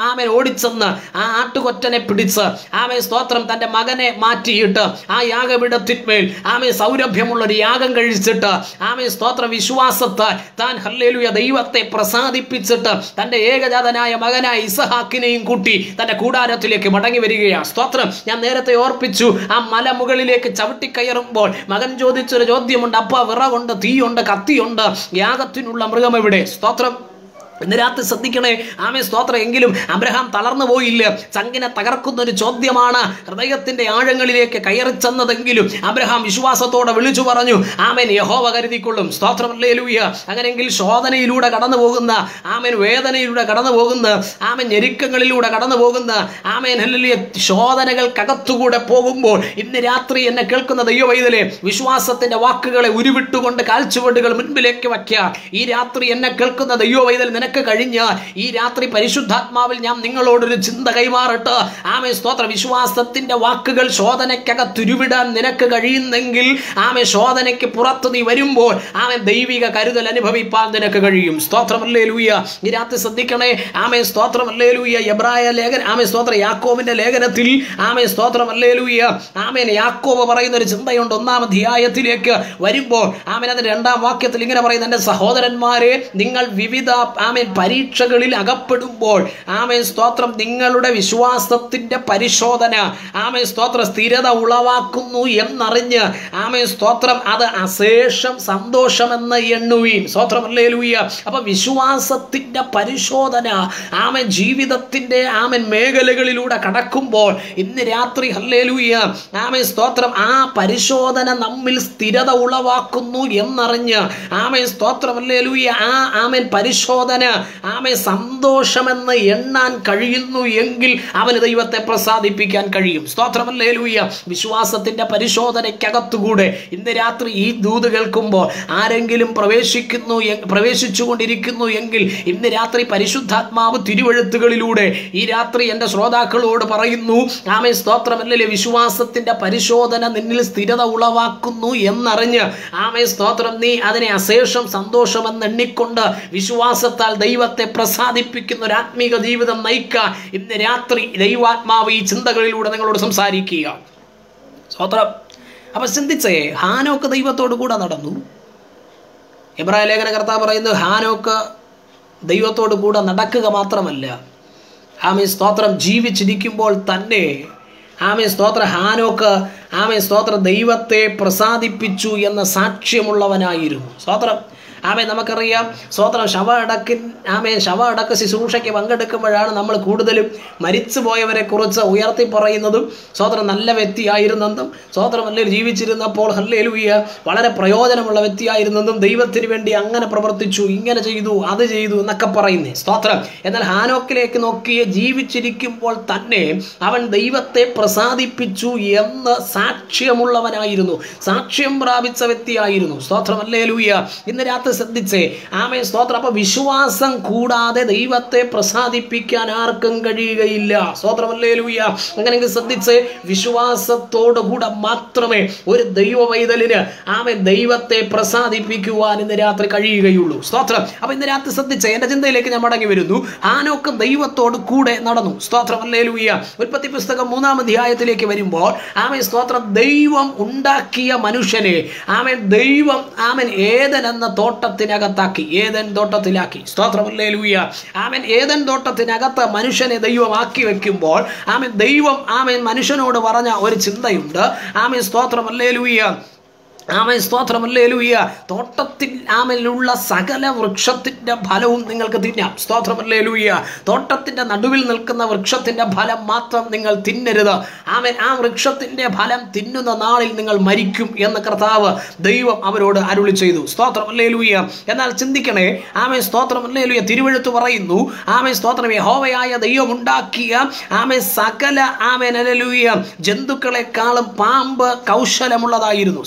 ആമൻ ഓടിച്ചെന്ന് ആ ആട്ടുകൊറ്റനെ പിടിച്ച് ആമേ സ്തോത്രം തന്റെ മകനെ മാറ്റിയിട്ട് ആ യാഗപീഠത്തിന്മേൽ ആമേ സൗരഭ്യമുള്ള ഒരു യാഗം കഴിച്ചിട്ട് ആമേ സ്തോത്ര വിശ്വാസത്താൽ താൻ ഹല്ലേലൂയ ദൈവത്തെ പ്രസാദിപ്പിച്ചിട്ട് തന്റെ ഏകജാതനായ മകനായ ഇസഹാക്കിനെയും കൂട്ടി തന്റെ കൂടാരത്തിലേക്ക് മടങ്ങി വരികയാണ് സ്തോത്രം ഞാൻ നേരത്തെ ഓർപ്പിച്ചു ആ മല മുകളിലേക്ക് ചവിട്ടിക്കയറുമ്പോൾ മകൻ ചോദിച്ചൊരു ചോദ്യമുണ്ട് അപ്പ വിറകുണ്ട് തീയുണ്ട് കത്തിയുണ്ട് യാഗത്തിനുള്ള മൃഗം എവിടെ സ്തോത്രം ഇന്ന് രാത്രി ശ്രദ്ധിക്കണേ ആമേ സ്തോത്രം എങ്കിലും അബ്രഹാം തളർന്നു പോയില്ല ചങ്കിനെ തകർക്കുന്ന ഒരു ചോദ്യമാണ് ഹൃദയത്തിന്റെ ആഴങ്ങളിലേക്ക് കയറി ചെന്നതെങ്കിലും അബ്രഹാം വിശ്വാസത്തോടെ വിളിച്ചു പറഞ്ഞു ആമേൻ യഹോവ കരുതിക്കൊള്ളും സ്തോത്രം ലേലൂയ അങ്ങനെയെങ്കിൽ ശോധനയിലൂടെ കടന്നു പോകുന്ന ആമേൻ വേദനയിലൂടെ കടന്നു പോകുന്ന ആമൻ ഞെരുക്കങ്ങളിലൂടെ കടന്നു പോകുന്ന ആമേൻ ഹല്ലേലൂയ ശോധനകൾക്കകത്തുകൂടെ പോകുമ്പോൾ ഇന്ന് രാത്രി എന്നെ കേൾക്കുന്ന ദൈവവൈതലെ വിശ്വാസത്തിന്റെ വാക്കുകളെ ഉരുവിട്ടുകൊണ്ട് കാൽച്ചുവടുകൾ മുൻപിലേക്ക് വയ്ക്കുക ഈ രാത്രി എന്നെ കേൾക്കുന്ന ദൈവവൈതൽ നിനക്ക് കഴിഞ്ഞാൽ ഈ രാത്രി പരിശുദ്ധാത്മാവിൽ ഞാൻ നിങ്ങളോടൊരു ചിന്ത കൈമാറട്ടെ ആമേ സ്തോത്ര വിശ്വാസത്തിന്റെ വാക്കുകൾ ശോധനയ്ക്കകത്തുരുവിടാൻ നിനക്ക് കഴിയുന്നെങ്കിൽ ആമേ ശോധനയ്ക്ക് പുറത്ത് നീ വരുമ്പോൾ ആമേ ദൈവിക കരുതൽ അനുഭവിപ്പാൻ നിനക്ക് കഴിയും സ്തോത്രമല്ലേ ലൂയ ഈ രാത്രി ശ്രദ്ധിക്കണേ ആമേ സ്തോത്രമല്ലേ ലൂയ എബ്രായ ലേഖന ആമേ സ്തോത്ര യാക്കോബിന്റെ ലേഖനത്തിൽ ആമേ സ്തോത്രമല്ലേ ലൂയ ആമേൻ യാക്കോബ് പറയുന്ന ഒരു ചിന്തയുണ്ട് ഒന്നാം അധ്യായത്തിലേക്ക് വരുമ്പോൾ ആമേൻ അതിന്റെ രണ്ടാം വാക്യത്തിൽ ഇങ്ങനെ പറയുന്ന എൻ്റെ സഹോദരന്മാരെ നിങ്ങൾ വിവിധ ആമേൻ പരീക്ഷകളിൽ അകപ്പെടുമ്പോൾ ആമേൻ സ്തോത്രം നിങ്ങളുടെ വിശ്വാസത്തിന്റെ പരിശോധന ആമേൻ സ്തോത്ര സ്ഥിരത ഉളവാക്കുന്നു എന്നറിഞ്ഞ് ആമേൻ സ്തോത്രം അത് അശേഷം സന്തോഷമെന്ന് എണ്ണുവീൻ സ്തോത്രം അല്ലേലൂയ അപ്പൊ വിശ്വാസത്തിന്റെ പരിശോധന ആമൻ ജീവിതത്തിന്റെ ആമൻ മേഖലകളിലൂടെ കടക്കുമ്പോൾ ഇന്ന് രാത്രി ഹല്ലേലൂയ ആമൻ സ്തോത്രം ആ പരിശോധന നമ്മിൽ സ്ഥിരത ഉളവാക്കുന്നു എന്നറിഞ്ഞ് ആമൻ സ്തോത്രം ഹല്ലേലൂയ ആ ആമൻ പരിശോധന ആമൻ സന്തോഷമെന്ന് എണ്ണാൻ കഴിയുന്നു എങ്കിൽ അവന് ദൈവത്തെ പ്രസാദിപ്പിക്കാൻ കഴിയും സ്തോത്രം ഹല്ലേലൂയ വിശ്വാസത്തിന്റെ പരിശോധനയ്ക്കകത്തുകൂടെ ഇന്ന് രാത്രി ഈ ദൂത് കേൾക്കുമ്പോൾ ആരെങ്കിലും പ്രവേശിക്കുന്നു എ- പ്രവേശിച്ചുകൊണ്ടിരിക്കുന്നു എങ്കിൽ ഇന്ന് രാത്രി പരിശുദ്ധാത്മാവ് തിരുവഴുത്തുകളിലൂടെ ഈ രാത്രി എൻ്റെ ശ്രോതാക്കളോട് പറയുന്നു ആമേ സ്തോത്രമല്ലേ വിശ്വാസത്തിന്റെ പരിശോധന നിന്നിൽ സ്ഥിരത ഉളവാക്കുന്നു എന്നറിഞ്ഞ് ആമേ സ്തോത്രം നീ അതിനെ അശേഷം സന്തോഷമെന്ന് എണ്ണിക്കൊണ്ട് വിശ്വാസത്താൽ ദൈവത്തെ പ്രസാദിപ്പിക്കുന്ന ഒരു ആത്മീക ജീവിതം നയിക്കാൻ ഇന്ന് രാത്രി ദൈവാത്മാവ് ഈ ചിന്തകളിലൂടെ നിങ്ങളോട് സംസാരിക്കുക സ്തോത്രം അപ്പൊ ചിന്തിച്ചേ ഹാനോക്ക് ദൈവത്തോട് കൂടെ നടന്നു എബ്രായ ലേഖന കർത്താവ് പറയുന്നത് ഹാനോക്ക് ദൈവത്തോട് കൂടെ നടക്കുക മാത്രമല്ല ആമേ സ്തോത്രം ജീവിച്ചിരിക്കുമ്പോൾ തന്നെ ആമേ സ്തോത്ര ഹാനോക്ക് ആമേ സ്തോത്ര ദൈവത്തെ പ്രസാദിപ്പിച്ചു എന്ന സാക്ഷ്യമുള്ളവനായിരുന്നു സ്തോത്രം ആമേ നമുക്കറിയാം സ്തോത്രം ശവ അടക്കിൻ ആമേ ശവ അടക്ക ശുശ്രൂഷയ്ക്ക് പങ്കെടുക്കുമ്പോഴാണ് നമ്മൾ കൂടുതലും മരിച്ചു പോയവരെ കുറിച്ച് ഉയർത്തി പറയുന്നതും സ്തോത്രം നല്ല വ്യക്തിയായിരുന്നെന്നും സ്തോത്രം അല്ലെങ്കിൽ ജീവിച്ചിരുന്നപ്പോൾ ഹല്ലേലൂയ വളരെ പ്രയോജനമുള്ള വ്യക്തിയായിരുന്നെന്നും ദൈവത്തിന് വേണ്ടി അങ്ങനെ പ്രവർത്തിച്ചു ഇങ്ങനെ ചെയ്തു അത് ചെയ്തു എന്നൊക്കെ പറയുന്നേ സ്തോത്രം എന്നാൽ ഹാനോക്കിലേക്ക് നോക്കിയ ജീവിച്ചിരിക്കുമ്പോൾ തന്നെ അവൻ ദൈവത്തെ പ്രസാദിപ്പിച്ചു എന്ന് സാക്ഷ്യമുള്ളവനായിരുന്നു സാക്ഷ്യം പ്രാപിച്ച വ്യക്തിയായിരുന്നു സ്തോത്രം അല്ലേലൂയ ഇന്ന് രാത്രി ശ്രദ്ധിച്ചേ ആമേ സ്തോത്രം അപ്പൊ വിശ്വാസം കൂടാതെ ദൈവത്തെ പ്രസാദിപ്പിക്കാൻ ആർക്കും കഴിയുകയില്ല സ്തോത്രം അല്ലേലൂയ അങ്ങനെയെങ്കിൽ ശ്രദ്ധിച്ച് വിശ്വാസത്തോടു കൂടെ മാത്രമേ ഒരു ദൈവ വൈതലിന് ആമേ ദൈവത്തെ പ്രസാദിപ്പിക്കുവാൻ ഇന്ന് രാത്രി കഴിയുകയുള്ളൂ സ്തോത്രം അപ്പൊ ഇന്ന് രാത്രി ശ്രദ്ധിച്ച് എന്റെ ചിന്തയിലേക്ക് ഞാൻ മടങ്ങി വരുന്നു ആനോക്ക് ദൈവത്തോട് കൂടെ നടന്നു സ്തോത്രം അല്ലേലൂയ ഉൽപ്പത്തി പുസ്തകം മൂന്നാം അധ്യായത്തിലേക്ക് വരുമ്പോൾ ആമൻ സ്തോത്രം ദൈവം ഉണ്ടാക്കിയ മനുഷ്യനെ ആമൻ ദൈവം ആമൻ ഏതൻ എന്ന തോട്ടത്തിനകത്താക്കി ഏതൻ തോട്ടത്തിലാക്കി സ്തോത്രം അല്ലേലൂയ ആമൻ ഏതൻ തോട്ടത്തിനകത്ത് മനുഷ്യനെ ദൈവം ആക്കി വെക്കുമ്പോൾ ആമൻ ദൈവം ആമൻ മനുഷ്യനോട് പറഞ്ഞ ഒരു ചിന്തയുണ്ട് ആമൻ സ്തോത്രം അല്ലേലൂയ ആമൻ സ്തോത്രമല്ലേലൂയ തോട്ടത്തിൽ ആമലുള്ള സകല വൃക്ഷത്തിൻ്റെ ഫലവും നിങ്ങൾക്ക് തിന്നാം സ്തോത്രമല്ലേലൂയ തോട്ടത്തിൻ്റെ നടുവിൽ നിൽക്കുന്ന വൃക്ഷത്തിൻ്റെ ഫലം മാത്രം നിങ്ങൾ തിന്നരുത് ആമൻ ആ വൃക്ഷത്തിൻ്റെ ഫലം തിന്നുന്ന നാളിൽ നിങ്ങൾ മരിക്കും എന്ന് കർത്താവ് ദൈവം അവരോട് അരുളി ചെയ്തു സ്തോത്രമല്ലേലൂയ എന്നാൽ ചിന്തിക്കണേ ആമൻ സ്തോത്രമല്ലേലൂയ തിരുവഴുത്ത് പറയുന്നു ആമൻ സ്തോത്രം യഹോവയായ ദൈവം ഉണ്ടാക്കിയ ആമൻ സകല ആമൻ അലലൂയ ജന്തുക്കളെക്കാളും പാമ്പ് കൗശലമുള്ളതായിരുന്നു സ്തോത്രം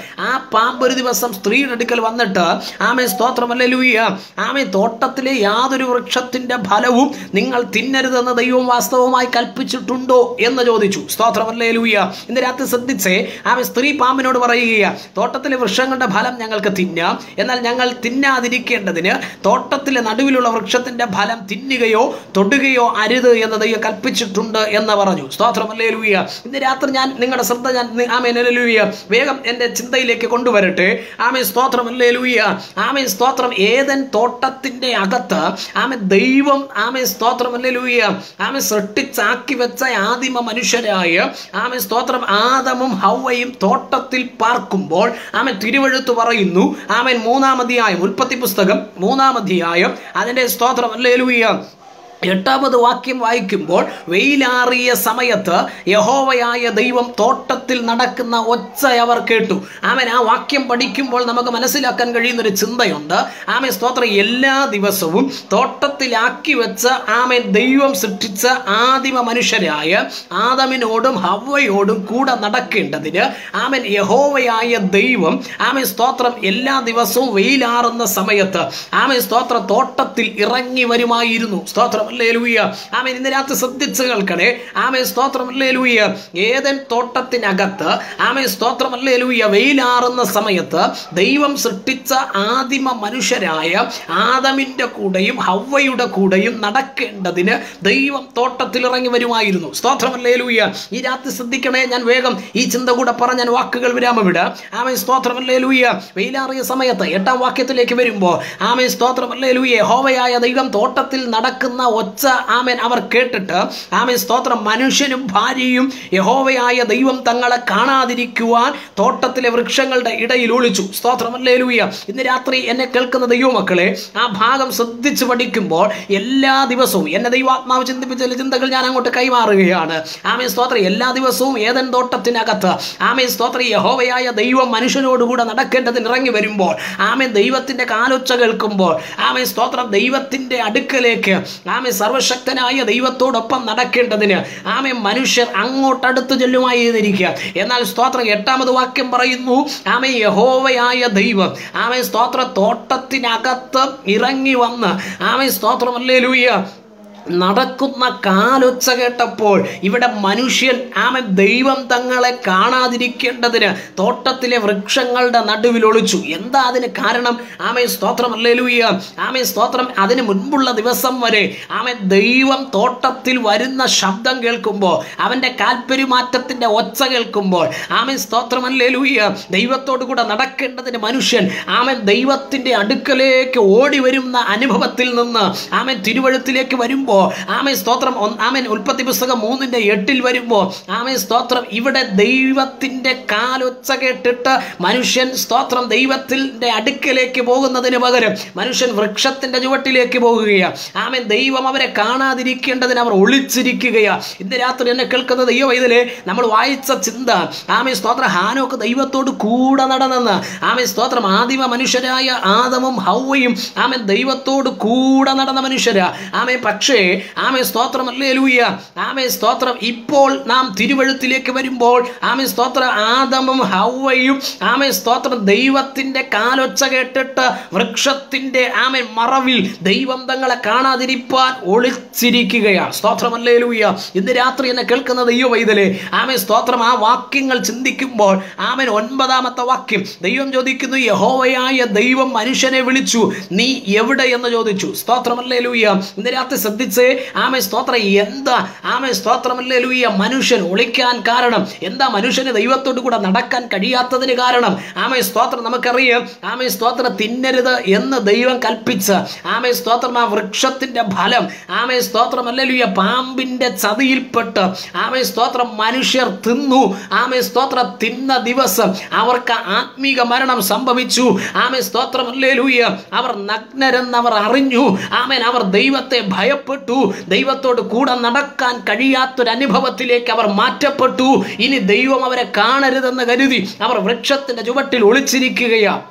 ആ പാമ്പ് ഒരു ദിവസം സ്ത്രീയുടെ അടുക്കൽ വന്നിട്ട് ആമേ സ്തോത്രമല്ലേ ലൂയ ആമേ തോട്ടത്തിലെ യാതൊരു വൃക്ഷത്തിന്റെ ഫലവും നിങ്ങൾ തിന്നരുതെന്ന് ദൈവം വാസ്തവമായി കൽപ്പിച്ചിട്ടുണ്ടോ എന്ന് ചോദിച്ചു സ്തോത്രമല്ലേ ലൂയ ഇന്ന് രാത്രി ശ്രദ്ധിച്ചേ ആമേ സ്ത്രീ പാമ്പിനോട് പറയുക തോട്ടത്തിലെ വൃക്ഷങ്ങളുടെ ഫലം ഞങ്ങൾക്ക് തിന്നാം എന്നാൽ ഞങ്ങൾ തിന്നാതിരിക്കേണ്ടതിന് തോട്ടത്തിലെ നടുവിലുള്ള വൃക്ഷത്തിന്റെ ഫലം തിന്നുകയോ തൊടുകയോ അരുത് എന്ന് ദൈവം കൽപ്പിച്ചിട്ടുണ്ട് എന്ന് പറഞ്ഞു സ്തോത്രമല്ലേ ലൂയ ഇന്ന് രാത്രി ഞാൻ നിങ്ങളുടെ ശ്രദ്ധ ഞാൻ ആമേ ലൂയ വേഗം എൻ്റെ ചിന്തയിലേക്ക് കൊണ്ടുവരട്ടെ ആമേ സ്തോത്രമല്ലേ ലൂയ ആമേ സ്തോത്രം ഏതൻ തോട്ടത്തിന്റെ അകത്ത് ആമേ ദൈവം ആമേ സ്തോത്രമല്ലേ ലൂയ ആമേ സൃഷ്ടിച്ചാക്കി വെച്ച ആദിമ മനുഷ്യരായ ആമേ സ്തോത്രം ആദമും ഹൗവയും തോട്ടത്തിൽ പാർക്കുമ്പോൾ ആമേ തിരുവഴുത്ത് പറയുന്നു ആമേൻ മൂന്നാമധ്യായം ഉൽപ്പത്തി പുസ്തകം മൂന്നാമധ്യായം അതിന്റെ സ്തോത്രം അല്ലേ ലൂയ എട്ടാമത് വാക്യം വായിക്കുമ്പോൾ വെയിലാറിയ സമയത്ത് യഹോവയായ ദൈവം തോട്ടത്തിൽ നടക്കുന്ന ഒച്ച അവർ കേട്ടു ആമൻ ആ വാക്യം പഠിക്കുമ്പോൾ നമുക്ക് മനസ്സിലാക്കാൻ കഴിയുന്ന ഒരു ചിന്തയുണ്ട് ആമൻ സ്തോത്രം എല്ലാ ദിവസവും തോട്ടത്തിലാക്കി വെച്ച ആമൻ ദൈവം സൃഷ്ടിച്ച ആദിമ മനുഷ്യരായ ആദമിനോടും ഹവയോടും കൂടെ നടക്കേണ്ടതിന് ആമൻ യഹോവയായ ദൈവം ആമൻ സ്തോത്രം എല്ലാ ദിവസവും വെയിലാറുന്ന സമയത്ത് ആമൻ സ്തോത്രം തോട്ടത്തിൽ ഇറങ്ങി വരുമായിരുന്നു സ്തോത്രം അല്ലേലൂയ ആമേൻ ഇന്ന് രാത്രി ശ്രദ്ധിച്ച് കേൾക്കണേ ആമേ സ്തോത്രം അല്ലേലൂയ ഏതൻ തോട്ടത്തിനകത്ത് ആമേ സ്തോത്രം അല്ലേലൂയ വെയിലാറുന്ന സമയത്ത് ദൈവം സൃഷ്ടിച്ച ആദിമ മനുഷ്യരായ ആദമിന്റെ കൂടെയും ഹവ്വയുടെ കൂടെയും നടക്കേണ്ടതിന് ദൈവം തോട്ടത്തിൽ ഇറങ്ങി വരുമായിരുന്നു സ്തോത്രം അല്ലേലൂയ ഈ രാത്രി ശ്രദ്ധിക്കണേ ഞാൻ വേഗം ഈ ചിന്ത കൂടെ പറഞ്ഞ ഞാൻ വാക്കുകൾ വിരാമം വിടാം ആമേ സ്തോത്രം അല്ലേലൂയ വെയിലാറിയ സമയത്ത് എട്ടാം വാക്യത്തിലേക്ക് വരുമ്പോൾ ആമേ സ്തോത്രം അല്ലേലൂയ ഹോവയായ ദൈവം തോട്ടത്തിൽ നടക്കുന്ന ഒച്ച ആമേൻ അവർ കേട്ടിട്ട് ആമേൻ സ്തോത്രം മനുഷ്യനും ഭാര്യയും യഹോവയായ ദൈവം തങ്ങളെ കാണാതിരിക്കുവാൻ തോട്ടത്തിലെ വൃക്ഷങ്ങളുടെ ഇടയിൽ ഒളിച്ചു സ്തോത്രം അല്ലേലൂയ ഇന്ന് രാത്രി എന്നെ കേൾക്കുന്ന ദൈവമക്കളെ ആ ഭാഗം ശ്രദ്ധിച്ച് പഠിക്കുമ്പോൾ എല്ലാ ദിവസവും എന്നെ ദൈവാത്മാവ് ചിന്തിപ്പിച്ച ചില ചിന്തകൾ ഞാൻ അങ്ങോട്ട് കൈമാറുകയാണ് ആമേ സ്തോത്രം എല്ലാ ദിവസവും ഏതൻ തോട്ടത്തിനകത്ത് ആമേ സ്തോത്രം യഹോവയായ ദൈവം മനുഷ്യനോടുകൂടെ നടക്കേണ്ടതിന് ഇറങ്ങി വരുമ്പോൾ ആമേ ദൈവത്തിന്റെ കാലൊച്ച കേൾക്കുമ്പോൾ ആമേ സ്തോത്രം ദൈവത്തിന്റെ അടുക്കലേക്ക് ആമേ സർവശക്തനായ ദൈവത്തോടൊപ്പം നടക്കേണ്ടതിന് ആമേ മനുഷ്യർ അങ്ങോട്ടടുത്ത് ചെല്ലുമായിരിക്കുക എന്നാൽ സ്തോത്രം എട്ടാമത് വാക്യം പറയുന്നു ആമേ യഹോവയായ ദൈവം ആമേ സ്തോത്ര തോട്ടത്തിനകത്ത് ഇറങ്ങി വന്ന് ആമേ സ്തോത്രം അല്ലേ നടക്കുന്ന കാലൊച്ച കേട്ടപ്പോൾ ഇവിടെ മനുഷ്യൻ ആമ ദൈവം തങ്ങളെ കാണാതിരിക്കേണ്ടതിന് തോട്ടത്തിലെ വൃക്ഷങ്ങളുടെ നടുവിൽ ഒളിച്ചു എന്താ അതിന് കാരണം ആമേ സ്തോത്രം അല്ലേലൂയ ആമേ സ്തോത്രം അതിന് മുൻപുള്ള ദിവസം വരെ ആമേ ദൈവം തോട്ടത്തിൽ വരുന്ന ശബ്ദം കേൾക്കുമ്പോൾ അവൻ്റെ കാൽപ്പെരുമാറ്റത്തിൻ്റെ ഒച്ച കേൾക്കുമ്പോൾ ആമേ സ്തോത്രം അല്ലേലൂയ ദൈവത്തോടു കൂടെ നടക്കേണ്ടതിന് മനുഷ്യൻ ആമൻ ദൈവത്തിൻ്റെ അടുക്കലേക്ക് ഓടി വരുന്ന അനുഭവത്തിൽ നിന്ന് ആമൻ തിരുവഴുത്തിലേക്ക് വരുമ്പോൾ ആമേ സ്തോത്രം ഒന്ന്- ആമേൻ ഉൽപ്പത്തി പുസ്തകം മൂന്നിന്റെ എട്ടിൽ വരുമ്പോൾ ആമേ സ്തോത്രം ഇവിടെ ദൈവത്തിന്റെ കാലൊച്ച കേട്ടിട്ട് മനുഷ്യൻ സ്തോത്രം ദൈവത്തിന്റെ അടുക്കലേക്ക് പോകുന്നതിന് പകരം മനുഷ്യൻ വൃക്ഷത്തിന്റെ ചുവട്ടിലേക്ക് പോകുകയാണ് ആമേൻ ദൈവം അവരെ കാണാതിരിക്കേണ്ടതിന് അവർ ഒളിച്ചിരിക്കുകയാ ഇന്ന് രാത്രി എന്നെ കേൾക്കുന്ന ദൈവം ഇതിലെ നമ്മൾ വായിച്ച ചിന്ത ആമേ സ്തോത്രം ഹാനോക്ക് ദൈവത്തോട് കൂടെ നടന്നെന്ന് ആമേ സ്തോത്രം ആദിമ മനുഷ്യരായ ആദമും ഹൗവയും ആമേ ദൈവത്തോട് കൂടെ നടന്ന മനുഷ്യരാ ആമേ പക്ഷേ ആമേ സ്തോത്രം അല്ലേലൂയ ആമേ സ്തോത്രം ഇപ്പോൾ നാം തിരുവഴുത്തിലേക്ക് വരുമ്പോൾ ആമേ സ്തോത്രം ആദമും ഹൗവയും ആമേ സ്തോത്രം ദൈവത്തിന്റെ കാലൊച്ച കേട്ടിട്ട് വൃക്ഷത്തിന്റെ ആമേ മറവിൽ ദൈവം തങ്ങളെ കാണാതിരിപ്പാൻ ഒളിച്ചിരിക്കുകയാണ് സ്തോത്രം അല്ലേലൂയ ഇന്ന് രാത്രി എന്നെ കേൾക്കുന്ന ദൈവ വൈതലേ ആമേ സ്തോത്രം ആ വാക്യങ്ങൾ ചിന്തിക്കുമ്പോൾ ആമൻ ഒൻപതാമത്തെ വാക്യം ദൈവം ചോദിക്കുന്നു യഹോവയായ ദൈവം മനുഷ്യനെ വിളിച്ചു നീ എവിടെ എന്ന് ചോദിച്ചു സ്തോത്രമല്ലേ ലൂയ ഇന്ന് രാത്രി ശ്രദ്ധിച്ചേ ആമേ സ്തോത്രം എന്താ ആമേ സ്തോത്രമല്ലേ ലൂയ മനുഷ്യൻ ഒളിക്കാൻ കാരണം എന്താ മനുഷ്യന് ദൈവത്തോട് കൂടെ നടക്കാൻ കഴിയാത്തതിന് കാരണം ആമേ സ്തോത്രം നമുക്കറിയാം ആമേ സ്തോത്രം തിന്നരുത് എന്ന് ദൈവം കൽപ്പിച്ച് ആമേ സ്തോത്രം ആ വൃക്ഷത്തിന്റെ ഫലം ആമേ സ്തോത്രം അല്ലൂയ പാമ്പിന്റെ ചതിയിൽപ്പെട്ട് ആമേ സ്തോത്രം മനുഷ്യർ തിന്നു ആമേ സ്തോത്രം തിന്ന ദിവസം അവർക്ക് ആത്മീക മരണം സംഭവിച്ചു ആമേ സ്തോത്രം അല്ലേലൂയ അവർ നഗ്നരെന്ന് അവർ അറിഞ്ഞു ആമേൻ അവർ ദൈവത്തെ ഭയപ്പെട്ടു ദൈവത്തോട് കൂടെ നടക്കാൻ കഴിയാത്തൊരു അനുഭവത്തിലേക്ക് അവർ മാറ്റപ്പെട്ടു ഇനി ദൈവം അവരെ കാണരുതെന്ന് കരുതി അവർ വൃക്ഷത്തിന്റെ ചുവട്ടിൽ ഒളിച്ചിരിക്കുകയാണ്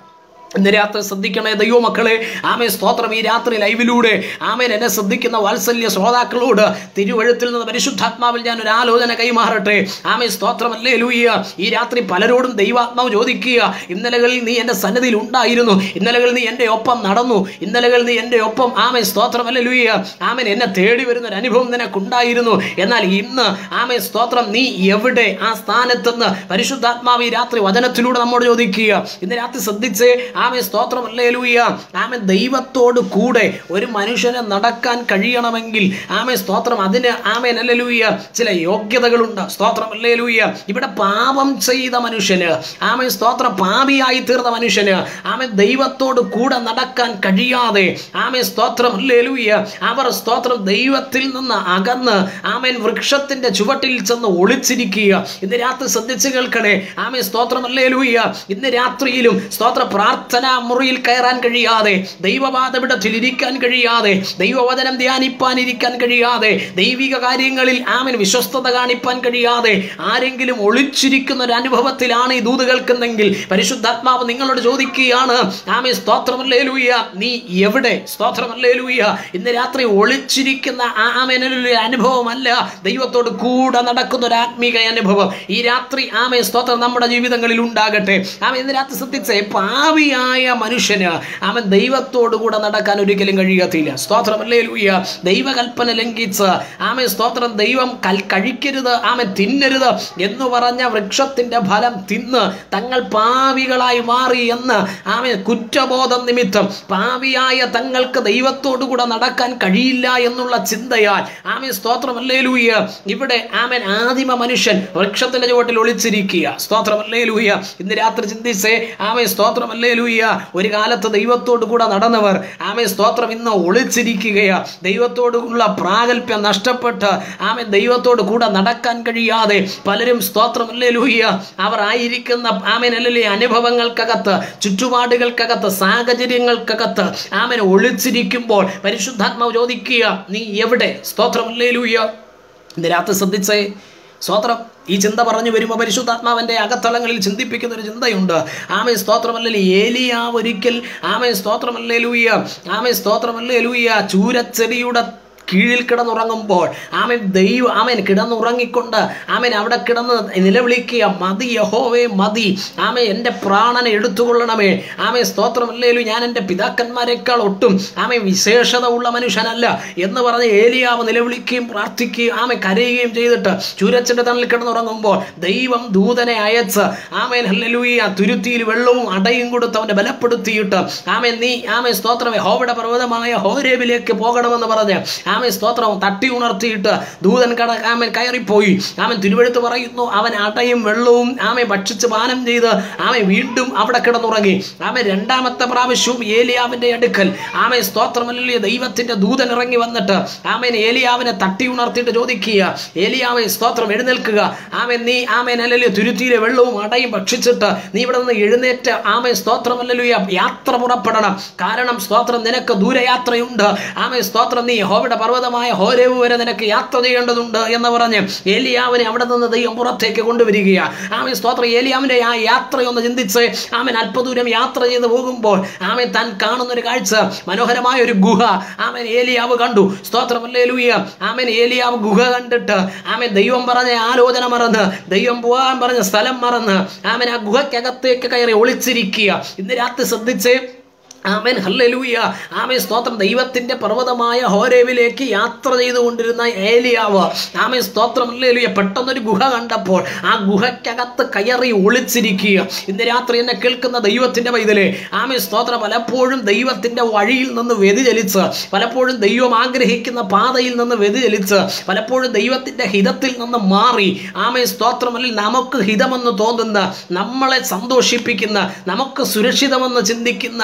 ഇന്ന് രാത്രി ശ്രദ്ധിക്കണേ ദൈവമക്കളെ ആമേ സ്തോത്രം ഈ രാത്രി ലൈവിലൂടെ ആമേൻ എന്നെ ശ്രദ്ധിക്കുന്ന വാത്സല്യ ശ്രോതാക്കളോട് തിരുവഴുത്തിൽ നിന്ന് പരിശുദ്ധാത്മാവിൽ ഞാൻ ഒരു ആലോചന കൈമാറട്ടെ ആമേ സ്തോത്രം അല്ലേ ലൂയ്യ ഈ രാത്രി പലരോടും ദൈവാത്മാവ് ചോദിക്കുക ഇന്നലകളിൽ നീ എൻ്റെ സന്നിധിയിൽ ഉണ്ടായിരുന്നു ഇന്നലകളിൽ നീ എൻ്റെ ഒപ്പം നടന്നു ഇന്നലകളിൽ നീ എൻ്റെ ഒപ്പം ആമേ സ്തോത്രം അല്ലേ ലൂയ്യ ആമേൻ എന്നെ തേടി വരുന്ന ഒരു അനുഭവം നിനക്കുണ്ടായിരുന്നു എന്നാൽ ഇന്ന് ആമേ സ്തോത്രം നീ എവിടെ ആ സ്ഥാനത്തുനിന്ന് പരിശുദ്ധാത്മാവ് ഈ രാത്രി വചനത്തിലൂടെ നമ്മോട് ചോദിക്കുക ഇന്ന് രാത്രി ശ്രദ്ധിച്ച് ആമേ സ്തോത്രം അല്ലേലൂയ ആമേ ദൈവത്തോട് കൂടെ ഒരു മനുഷ്യന് നടക്കാൻ കഴിയണമെങ്കിൽ ആമേ സ്തോത്രം അതിന് ആമേൻ അല്ലേലൂയ ചില യോഗ്യതകളുണ്ട് സ്തോത്രം അല്ലേലൂയ ഇവിടെ പാപം ചെയ്ത മനുഷ്യന് ആമേ സ്തോത്രം പാപിയായി തീർന്ന മനുഷ്യന് ആമേ ദൈവത്തോട് കൂടെ നടക്കാൻ കഴിയാതെ ആമേ സ്തോത്രം അല്ലേലൂയ അവർ സ്തോത്രം ദൈവത്തിൽ നിന്ന് അകന്ന് ആമേൻ വൃക്ഷത്തിന്റെ ചുവട്ടിൽ ചെന്ന് ഒളിച്ചിരിക്കുക ഇന്ന് രാത്രി ശ്രദ്ധിച്ച് കേൾക്കണേ ആമേ സ്തോത്രം അല്ലേലൂയ ഇന്ന് രാത്രിയിലും സ്തോത്ര പ്രാർത്ഥന മുറിയിൽ കയറാൻ കഴിയാതെ ദൈവപാദപിടത്തിൽ ഇരിക്കാൻ കഴിയാതെ ദൈവവചനം ധ്യാനിപ്പാൻ ഇരിക്കാൻ കഴിയാതെ ദൈവിക കാര്യങ്ങളിൽ ആമൻ വിശ്വസ്തത കാണിപ്പാൻ കഴിയാതെ ആരെങ്കിലും ഒളിച്ചിരിക്കുന്ന ഒരു അനുഭവത്തിലാണ് ഈ ദൂത് കേൾക്കുന്നെങ്കിൽ പരിശുദ്ധാത്മാവ് നിങ്ങളോട് ചോദിക്കുകയാണ് ആമേ സ്തോത്രമല്ലേലൂയ നീ എവിടെ സ്തോത്രമല്ലേലൂയ ഇന്ന് രാത്രി ഒളിച്ചിരിക്കുന്ന ആ ആമേനൊരു അനുഭവമല്ല ദൈവത്തോട് കൂടെ നടക്കുന്ന ഒരു ആത്മീക അനുഭവം ഈ രാത്രി ആമേ സ്തോത്രം നമ്മുടെ ജീവിതങ്ങളിൽ ഉണ്ടാകട്ടെ ആമേ ഇന്ന് രാത്രി ശ്രദ്ധിച്ചേ പാവിയായ മനുഷ്യന് അവൻ ദൈവത്തോടു കൂടെ നടക്കാൻ ഒരിക്കലും കഴിയത്തില്ല സ്തോത്രമല്ലേ ലൂയ ദൈവകൽപ്പന ലംഘിച്ച് ആമേ സ്തോത്രം ദൈവം കൽ കഴിക്കരുത് ആമൻ തിന്നരുത് എന്ന് പറഞ്ഞ വൃക്ഷത്തിന്റെ ഫലം തിന്ന് തങ്ങൾ പാവികളായി മാറി എന്ന് ആമേ കുറ്റബോധം നിമിത്തം പാവിയായ തങ്ങൾക്ക് ദൈവത്തോടു കൂടെ നടക്കാൻ കഴിയില്ല എന്നുള്ള ചിന്തയാൽ ആമേ സ്തോത്രമല്ലേ ലൂയ ഇവിടെ ആമൻ ആദിമ മനുഷ്യൻ വൃക്ഷത്തിന്റെ ചുവട്ടിൽ ഒളിച്ചിരിക്കുക സ്തോത്രമല്ലേ ലൂയ ഇന്ന് രാത്രി ചിന്തിച്ചേ ആമേ സ്തോത്രമല്ലേ ലൂയ ഒരു കാലത്ത് ദൈവത്തോടു കൂടെ നടന്നവർ ആമേ സ്തോത്രം ഇന്ന് ഒളിച്ചിരിക്കുകയാ ദൈവത്തോടുള്ള പ്രാഗൽഭ്യം നഷ്ടപ്പെട്ട് ആമേ ദൈവത്തോട് കൂടെ നടക്കാൻ കഴിയാതെ പലരും സ്തോത്രമല്ലേ ലൂയ്യ അവർ ആയിരിക്കുന്ന ആമേൻ അല്ലല്ലേ അനുഭവങ്ങൾക്കകത്ത് ചുറ്റുപാടുകൾക്കകത്ത് സാഹചര്യങ്ങൾക്കകത്ത് ആമൻ ഒളിച്ചിരിക്കുമ്പോൾ പരിശുദ്ധാത്മാവ് ചോദിക്കുക നീ എവിടെ സ്തോത്രമല്ലേ ലൂയ്യ ഇന്ന് രാത്രി ശ്രദ്ധിച്ചേ സ്തോത്രം ഈ ചിന്ത പറഞ്ഞു വരുമ്പോൾ പരിശുദ്ധാത്മാവിൻ്റെ അകത്തളങ്ങളിൽ ചിന്തിപ്പിക്കുന്ന ഒരു ചിന്തയുണ്ട് ആമേ സ്തോത്രമല്ലേ ഏലിയാവ് ഒരിക്കൽ ആമേ സ്തോത്രമല്ലേ ലൂയ്യ ആമേ സ്തോത്രമല്ലേ ലൂയ്യ ചൂരച്ചെടിയുടെ കീഴിൽ കിടന്നുറങ്ങുമ്പോൾ ആമൻ ദൈവ ആമൻ കിടന്നുറങ്ങിക്കൊണ്ട് ആമൻ അവിടെ കിടന്ന് നിലവിളിക്കുക മതി യഹോവേ മതി ആമേ എൻ്റെ പ്രാണനെ എടുത്തുകൊള്ളണമേ ആമേ സ്തോത്രമല്ലേലും ഞാൻ എൻ്റെ പിതാക്കന്മാരെക്കാൾ ഒട്ടും ആമേ വിശേഷത ഉള്ള മനുഷ്യനല്ല എന്ന് പറഞ്ഞ് ഏലിയാവ് നിലവിളിക്കുകയും പ്രാർത്ഥിക്കുകയും ആമെ കരയുകയും ചെയ്തിട്ട് ചൂരച്ചൻ്റെ തണലിൽ കിടന്നുറങ്ങുമ്പോൾ ദൈവം ദൂതനെ അയച്ച് ആമേൻ ഹല്ലലൂയ തുരുത്തിയിൽ വെള്ളവും അടയും കൊടുത്ത് അവനെ ബലപ്പെടുത്തിയിട്ട് ആമേ നീ ആമേ സ്തോത്രമേ ഹോവിടെ പർവ്വതമായ ഹോരേബിലേക്ക് പോകണമെന്ന് പറഞ്ഞ് ആമൻ സ്തോത്രം തട്ടി ഉണർത്തിയിട്ട് ദൂതൻ കട ആമൻ കയറിപ്പോയി ആമൻ തിരുവഴുത്ത് പറയുന്നു അവൻ അടയും വെള്ളവും ആമെ ഭക്ഷിച്ച് പാനം ചെയ്ത് ആമൻ വീണ്ടും അവിടെ കിടന്നുറങ്ങി ആമൻ രണ്ടാമത്തെ പ്രാവശ്യവും ഏലിയാവിന്റെ അടുക്കൽ ആമൻ സ്തോത്രമല്ലേ ദൈവത്തിന്റെ ദൂതൻ ഇറങ്ങി വന്നിട്ട് ആമൻ ഏലിയാവിനെ തട്ടി ഉണർത്തിയിട്ട് ചോദിക്കുക ഏലിയാവെ സ്തോത്രം എഴുന്നേൽക്കുക ആമൻ നീ ആമൻ അല്ലല്ലോ തുരുത്തിയിലെ വെള്ളവും അടയും ഭക്ഷിച്ചിട്ട് നീ ഇവിടെ നിന്ന് എഴുന്നേറ്റ് ആമൻ സ്തോത്രമല്ലല്ലോ യാത്ര പുറപ്പെടണം കാരണം സ്തോത്രം നിനക്ക് ദൂരയാത്രയുണ്ട് ആമൻ സ്തോത്രം നീ ഹോവിടെ പർവ്വതമായ ഹോരേവ് വരെ നിനക്ക് യാത്ര ചെയ്യേണ്ടതുണ്ട് എന്ന് പറഞ്ഞ് ഏലിയാവിനെ അവിടെ നിന്ന് ദൈവം പുറത്തേക്ക് കൊണ്ടുവരികയാണ് ആമൻ സ്തോത്രം ഏലിയാവിൻ്റെ ആ യാത്രയൊന്ന് ചിന്തിച്ച് ആമൻ അല്പദൂരം യാത്ര ചെയ്ത് പോകുമ്പോൾ ആമൻ താൻ കാണുന്ന ഒരു കാഴ്ച മനോഹരമായ ഒരു ഗുഹ ആമൻ ഏലിയാവ് കണ്ടു സ്തോത്രമല്ലേ ലൂയ ആമൻ ഏലിയാവ് ഗുഹ കണ്ടിട്ട് ആമൻ ദൈവം പറഞ്ഞ ആലോചന മറന്ന് ദൈവം പോകാൻ പറഞ്ഞ സ്ഥലം മറന്ന് ആമൻ ആ ഗുഹയ്ക്കകത്തേക്ക് കയറി ഒളിച്ചിരിക്കുക ഇന്ന് രാത്രി ശ്രദ്ധിച്ച് ആമേൻ ഹല്ലലൂയ ആമേ സ്തോത്രം ദൈവത്തിന്റെ പർവ്വതമായ ഹോരേവിലേക്ക് യാത്ര ചെയ്തുകൊണ്ടിരുന്ന ഏലിയാവ് ആമേ സ്തോത്രം ഹല്ലേലൂയ പെട്ടെന്നൊരു ഗുഹ കണ്ടപ്പോൾ ആ ഗുഹയ്ക്കകത്ത് കയറി ഒളിച്ചിരിക്കുക ഇന്ന് രാത്രി എന്നെ കേൾക്കുന്ന ദൈവത്തിന്റെ പൈതലേ ആമേ സ്തോത്രം പലപ്പോഴും ദൈവത്തിന്റെ വഴിയിൽ നിന്ന് വ്യതിചലിച്ച് പലപ്പോഴും ദൈവം ആഗ്രഹിക്കുന്ന പാതയിൽ നിന്ന് വ്യതിചലിച്ച് പലപ്പോഴും ദൈവത്തിന്റെ ഹിതത്തിൽ നിന്ന് മാറി ആമേ സ്തോത്രം അല്ലെങ്കിൽ നമുക്ക് ഹിതമെന്ന് തോന്നുന്ന നമ്മളെ സന്തോഷിപ്പിക്കുന്ന നമുക്ക് സുരക്ഷിതമെന്ന് ചിന്തിക്കുന്ന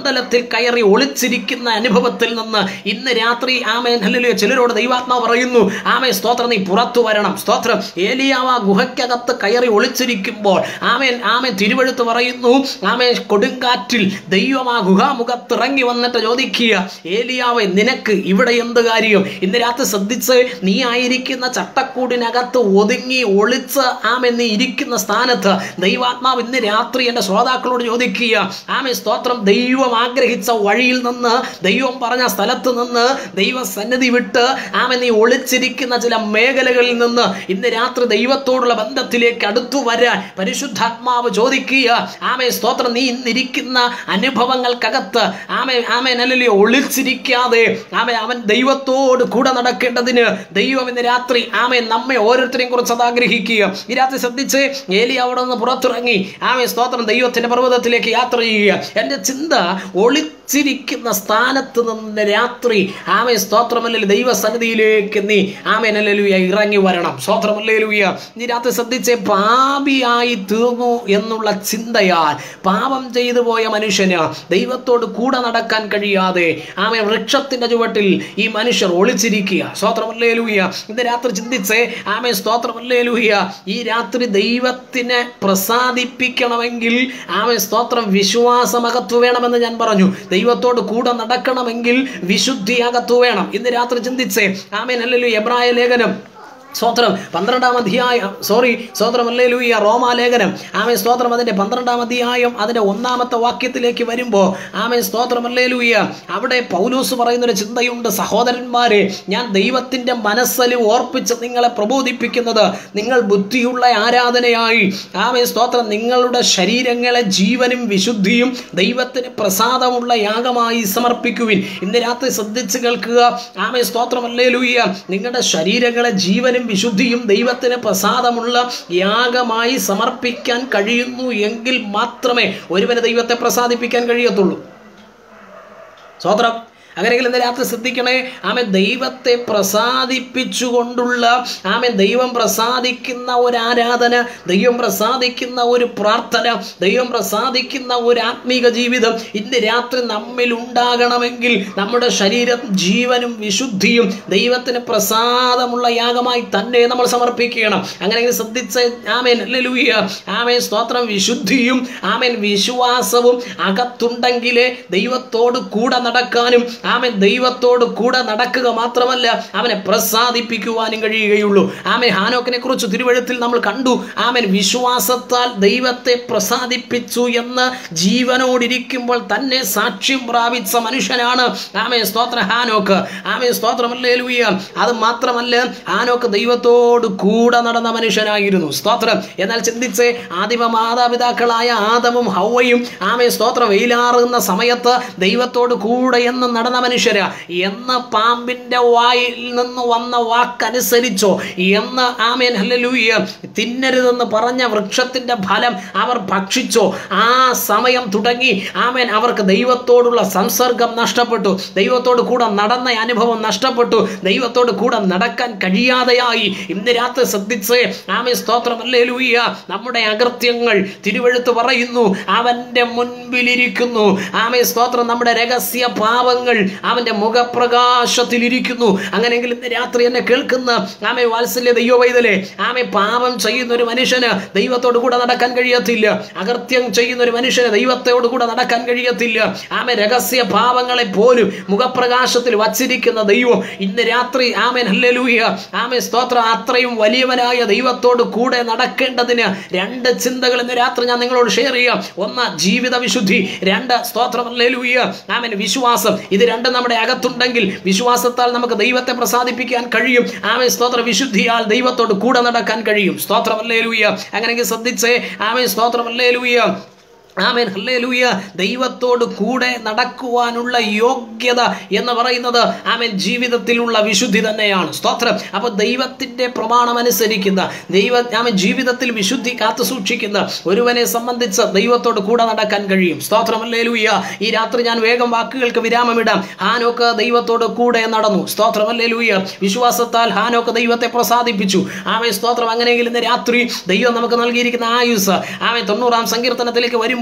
പന്തലത്തിൽ കയറി ഒളിച്ചിരിക്കുന്ന അനുഭവത്തിൽ നിന്ന് ഇന്ന് രാത്രി ആമേൻ ഹല്ലേലൂയ ചിലരോട് ദൈവാത്മാവ് പറയുന്നു ആമേ സ്തോത്രം നീ പുറത്തു വരണം സ്തോത്രം ഏലിയാവ ഗുഹയ്ക്കകത്ത് കയറി ഒളിച്ചിരിക്കുമ്പോൾ ആമേൻ ആമേൻ തിരുവഴുത്ത് പറയുന്നു ആമേ കൊടുങ്കാറ്റിൽ ദൈവം ആ ഗുഹാമുഖത്ത് ഇറങ്ങി വന്നിട്ട് ചോദിക്കുക ഏലിയാവെ നിനക്ക് ഇവിടെ എന്ത് കാര്യം ഇന്ന് രാത്രി ശ്രദ്ധിച്ച് നീ ആയിരിക്കുന്ന ചട്ടക്കൂടിനകത്ത് ഒതുങ്ങി ഒളിച്ച് ആമെ നീ ഇരിക്കുന്ന സ്ഥാനത്ത് ദൈവാത്മാവ് ഇന്ന് രാത്രി എൻ്റെ ശ്രോതാക്കളോട് ചോദിക്കുക ആമെ സ്തോത്രം ദൈവം ആഗ്രഹിച്ച വഴിയിൽ നിന്ന് ദൈവം പറഞ്ഞ സ്ഥലത്ത് നിന്ന് ദൈവസന്നിധി വിട്ട് ആമെ നീ ഒളിച്ചിരിക്കുന്ന ചില മേഖലകളിൽ നിന്ന് ഇന്ന് രാത്രി ദൈവത്തോടുള്ള ബന്ധത്തിലേക്ക് അടുത്തു വരാൻ പരിശുദ്ധാത്മാവ് ചോദിക്കുക ആമെ സ്തോത്രം നീ ഇന്നിരിക്കുന്ന അനുഭവങ്ങൾക്കകത്ത് ആമെ ആമെ നല്ലല്ലോ ഒളിച്ചിരിക്കാതെ ആമെ അവൻ ദൈവത്തോട് കൂടെ നടക്കേണ്ടതിന് ദൈവം ഇന്ന് രാത്രി ആമെ നമ്മെ ഓരോരുത്തരെയും കുറിച്ച് അത് ആഗ്രഹിക്കുക ഈ രാത്രി ശ്രദ്ധിച്ച് ഏലി അവിടെ നിന്ന് പുറത്തിറങ്ങി ആമെ സ്തോത്രം ദൈവത്തിന്റെ പർവ്വതത്തിലേക്ക് യാത്ര ചെയ്യുക എൻ്റെ ചിന്ത ഒളിച്ചിരിക്കുന്ന സ്ഥാനത്ത് നിന്ന് രാത്രി ആമെ സ്തോത്രമല്ലല്ലോ ദൈവസന്നിധിയിലേക്ക് നീ ആമെ നല്ലലുയ ഇറങ്ങി വരണം സ്തോത്രമല്ലേലുയ നീ രാത്രി ശ്രദ്ധിച്ച് പാപിയായി തീർന്നു എന്നുള്ള ചിന്തയാൽ പാപം ചെയ്തു പോയ മനുഷ്യന് ദൈവത്തോട് കൂടെ നടക്കാൻ കഴിയാതെ ആമെ വൃക്ഷത്തിന്റെ ചുവട്ടിൽ ഈ മനുഷ്യർ ഒളിച്ചിരിക്കുക സ്തോത്രമല്ലേലൂയ ഇന്ന് രാത്രി ചിന്തിച്ച് ആമെ സ്തോത്രമല്ലേലൂയ ഈ രാത്രി ദൈവത്തിനെ പ്രസാദിപ്പിക്കണമെങ്കിൽ ആമെ സ്തോത്രം വിശ്വാസമകത്തു വേണമെന്ന് ഞാൻ പറഞ്ഞു ദൈവത്തോട് കൂടെ നടക്കണമെങ്കിൽ വിശുദ്ധി അകത്തു വേണം ഇന്ന് രാത്രി ചിന്തിച്ചേ ആമേൻ അല്ലല്ലോ എബ്രായ ലേഖനം സ്തോത്രം പന്ത്രണ്ടാം അധ്യായം സോറി സ്തോത്രം അല്ലേലൂയ റോമാലേഖനം ആമേ സ്തോത്രം അതിൻ്റെ പന്ത്രണ്ടാം അധ്യായം അതിൻ്റെ ഒന്നാമത്തെ വാക്യത്തിലേക്ക് വരുമ്പോൾ ആമേ സ്തോത്രം അല്ലേലൂയ അവിടെ പൗലൂസ് പറയുന്നൊരു ചിന്തയുണ്ട് സഹോദരന്മാരെ ഞാൻ ദൈവത്തിൻ്റെ മനസ്സിൽ ഓർപ്പിച്ച് നിങ്ങളെ പ്രബോധിപ്പിക്കുന്നത് നിങ്ങൾ ബുദ്ധിയുള്ള ആരാധനയായി ആമേ സ്തോത്രം നിങ്ങളുടെ ശരീരങ്ങളെ ജീവനും വിശുദ്ധിയും ദൈവത്തിന് പ്രസാദമുള്ള യാഗമായി സമർപ്പിക്കുവിൻ ഇന്ന് രാത്രി ശ്രദ്ധിച്ച് കേൾക്കുക ആമേ സ്തോത്രം അല്ലേലൂയ നിങ്ങളുടെ ശരീരങ്ങളെ ജീവനും വിശുദ്ധിയും ദൈവത്തിന് പ്രസാദമുള്ള യാഗമായി സമർപ്പിക്കാൻ കഴിയുന്നു എങ്കിൽ മാത്രമേ ഒരുവന് ദൈവത്തെ പ്രസാദിപ്പിക്കാൻ കഴിയത്തുള്ളൂ സ്വോത്രം അങ്ങനെയെങ്കിൽ ഇന്ന് രാത്രി ശ്രദ്ധിക്കണേ ആമെ ദൈവത്തെ പ്രസാദിപ്പിച്ചുകൊണ്ടുള്ള ആമെ ദൈവം പ്രസാദിക്കുന്ന ഒരു ആരാധന ദൈവം പ്രസാദിക്കുന്ന ഒരു പ്രാർത്ഥന ദൈവം പ്രസാദിക്കുന്ന ഒരു ആത്മീക ജീവിതം ഇന്ന് രാത്രി നമ്മിൽ ഉണ്ടാകണമെങ്കിൽ നമ്മുടെ ശരീരം ജീവനും വിശുദ്ധിയും ദൈവത്തിന് പ്രസാദമുള്ള യാഗമായി തന്നെ നമ്മൾ സമർപ്പിക്കണം അങ്ങനെയെങ്കിൽ ശ്രദ്ധിച്ച് ആമേൻ ലൂയ ആമേൻ സ്തോത്രം വിശുദ്ധിയും ആമേൻ വിശ്വാസവും അകത്തുണ്ടെങ്കിലേ ദൈവത്തോട് കൂടെ നടക്കാനും ആമൻ ദൈവത്തോട് കൂടെ നടക്കുക മാത്രമല്ല അവനെ പ്രസാദിപ്പിക്കുവാനും കഴിയുകയുള്ളൂ ആമൻ ഹാനോക്കിനെ കുറിച്ച് തിരുവഴുത്തിൽ നമ്മൾ കണ്ടു ആമൻ വിശ്വാസത്താൽ ദൈവത്തെ പ്രസാദിപ്പിച്ചു എന്ന് ജീവനോടിരിക്കുമ്പോൾ തന്നെ സാക്ഷ്യം പ്രാപിച്ച മനുഷ്യനാണ് ആമേ സ്തോത്ര ഹാനോക്ക് ആമേ സ്തോത്രമല്ലേ ലൂയ അത് മാത്രമല്ല ഹാനോക്ക് ദൈവത്തോട് കൂടെ നടന്ന മനുഷ്യനായിരുന്നു സ്തോത്രം എന്നാൽ ചിന്തിച്ച് ആദിമ മാതാപിതാക്കളായ ആദമും ഹൗവയും ആമേ സ്തോത്രം വെയിലാറുന്ന സമയത്ത് ദൈവത്തോട് കൂടെ എന്ന് നടന്ന മനുഷ്യര് എന്ന് പാമ്പിന്റെ വായിൽ നിന്ന് വന്ന വാക്കനുസരിച്ചോ എന്ന് ആമേൻ ഹല്ലേലൂയ തിന്നരുതെന്ന് പറഞ്ഞ വൃക്ഷത്തിന്റെ ഫലം അവർ ഭക്ഷിച്ചോ ആ സമയം തുടങ്ങി ആമേൻ അവർക്ക് ദൈവത്തോടുള്ള സംസർഗം നഷ്ടപ്പെട്ടു ദൈവത്തോട് കൂടെ നടന്ന അനുഭവം നഷ്ടപ്പെട്ടു ദൈവത്തോട് കൂടെ നടക്കാൻ കഴിയാതെയായി ഇന്ന് രാത്രി ശ്രദ്ധിച്ച് ആമേ സ്തോത്രം ഹല്ലേലൂയ നമ്മുടെ അകൃത്യങ്ങൾ തിരുവഴുത്ത് പറയുന്നു അവന്റെ മുൻപിലിരിക്കുന്നു ആമേ സ്തോത്രം നമ്മുടെ രഹസ്യ പാവങ്ങൾ അവന്റെ മുഖപ്രകാശത്തിലിരിക്കുന്നു അങ്ങനെയെങ്കിൽ ഇന്ന് രാത്രി എന്നെ കേൾക്കുന്ന ആമെ വാത്സല്യ ദൈവവൈതലെ ആമെ പാപം ചെയ്യുന്ന ഒരു മനുഷ്യന് ദൈവത്തോട് കൂടെ നടക്കാൻ കഴിയത്തില്ല അകൃത്യം ചെയ്യുന്ന ഒരു മനുഷ്യന് ദൈവത്തോട് കൂടെ നടക്കാൻ കഴിയത്തില്ല ആമെ രഹസ്യ പാവങ്ങളെ പോലും മുഖപ്രകാശത്തിൽ വച്ചിരിക്കുന്ന ദൈവം ഇന്ന് രാത്രി ആമേൻ ഹല്ലേലൂയ ആമേ സ്തോത്രം അത്രയും വലിയവനായ ദൈവത്തോട് കൂടെ നടക്കേണ്ടതിന് രണ്ട് ചിന്തകൾ ഇന്ന് രാത്രി ഞാൻ നിങ്ങളോട് ഷെയർ ചെയ്യാം ഒന്ന് ജീവിത വിശുദ്ധി രണ്ട് സ്തോത്രം ഹല്ലേലൂയ ആമേൻ വിശ്വാസം ഇത് രണ്ടും നമ്മുടെ അകത്തുണ്ടെങ്കിൽ വിശ്വാസത്താൽ നമുക്ക് ദൈവത്തെ പ്രസാദിപ്പിക്കാൻ കഴിയും ആമേ സ്തോത്ര വിശുദ്ധിയാൽ ദൈവത്തോട് കൂടെ നടക്കാൻ കഴിയും സ്തോത്രം ഹല്ലേലൂയ അങ്ങനെയെങ്കിൽ ശ്രദ്ധിച്ചേ ആമേ സ്തോത്രം ഹല്ലേലൂയ ആമേൻ ഹല്ലേലൂയ ദൈവത്തോട് കൂടെ നടക്കുവാനുള്ള യോഗ്യത എന്ന് പറയുന്നത് ആമേൻ ജീവിതത്തിലുള്ള വിശുദ്ധി തന്നെയാണ് സ്തോത്രം അപ്പോൾ ദൈവത്തിൻ്റെ പ്രമാണം അനുസരിക്കുന്ന ദൈവ ആമേൻ ജീവിതത്തിൽ വിശുദ്ധി കാത്തു സൂക്ഷിക്കുന്ന ഒരുവനെ സംബന്ധിച്ച് ദൈവത്തോട് കൂടെ നടക്കാൻ കഴിയും സ്തോത്രം ഹല്ലേലൂയ ഈ രാത്രി ഞാൻ വേഗം വാക്കുകൾക്ക് വിരാമമിടാം ഹാനോക്ക് ദൈവത്തോട് കൂടെ നടന്നു സ്തോത്രം ഹല്ലേലൂയ വിശ്വാസത്താൽ ഹാനോക്ക് ദൈവത്തെ പ്രസാദിപ്പിച്ചു ആമേ സ്തോത്രം അങ്ങനെയെങ്കിൽ ഇന്ന് രാത്രി ദൈവം നമുക്ക് നൽകിയിരിക്കുന്ന ആയുസ് ആമേ തൊണ്ണൂറാം സങ്കീർത്തനത്തിലേക്ക് വരുമ്പോൾ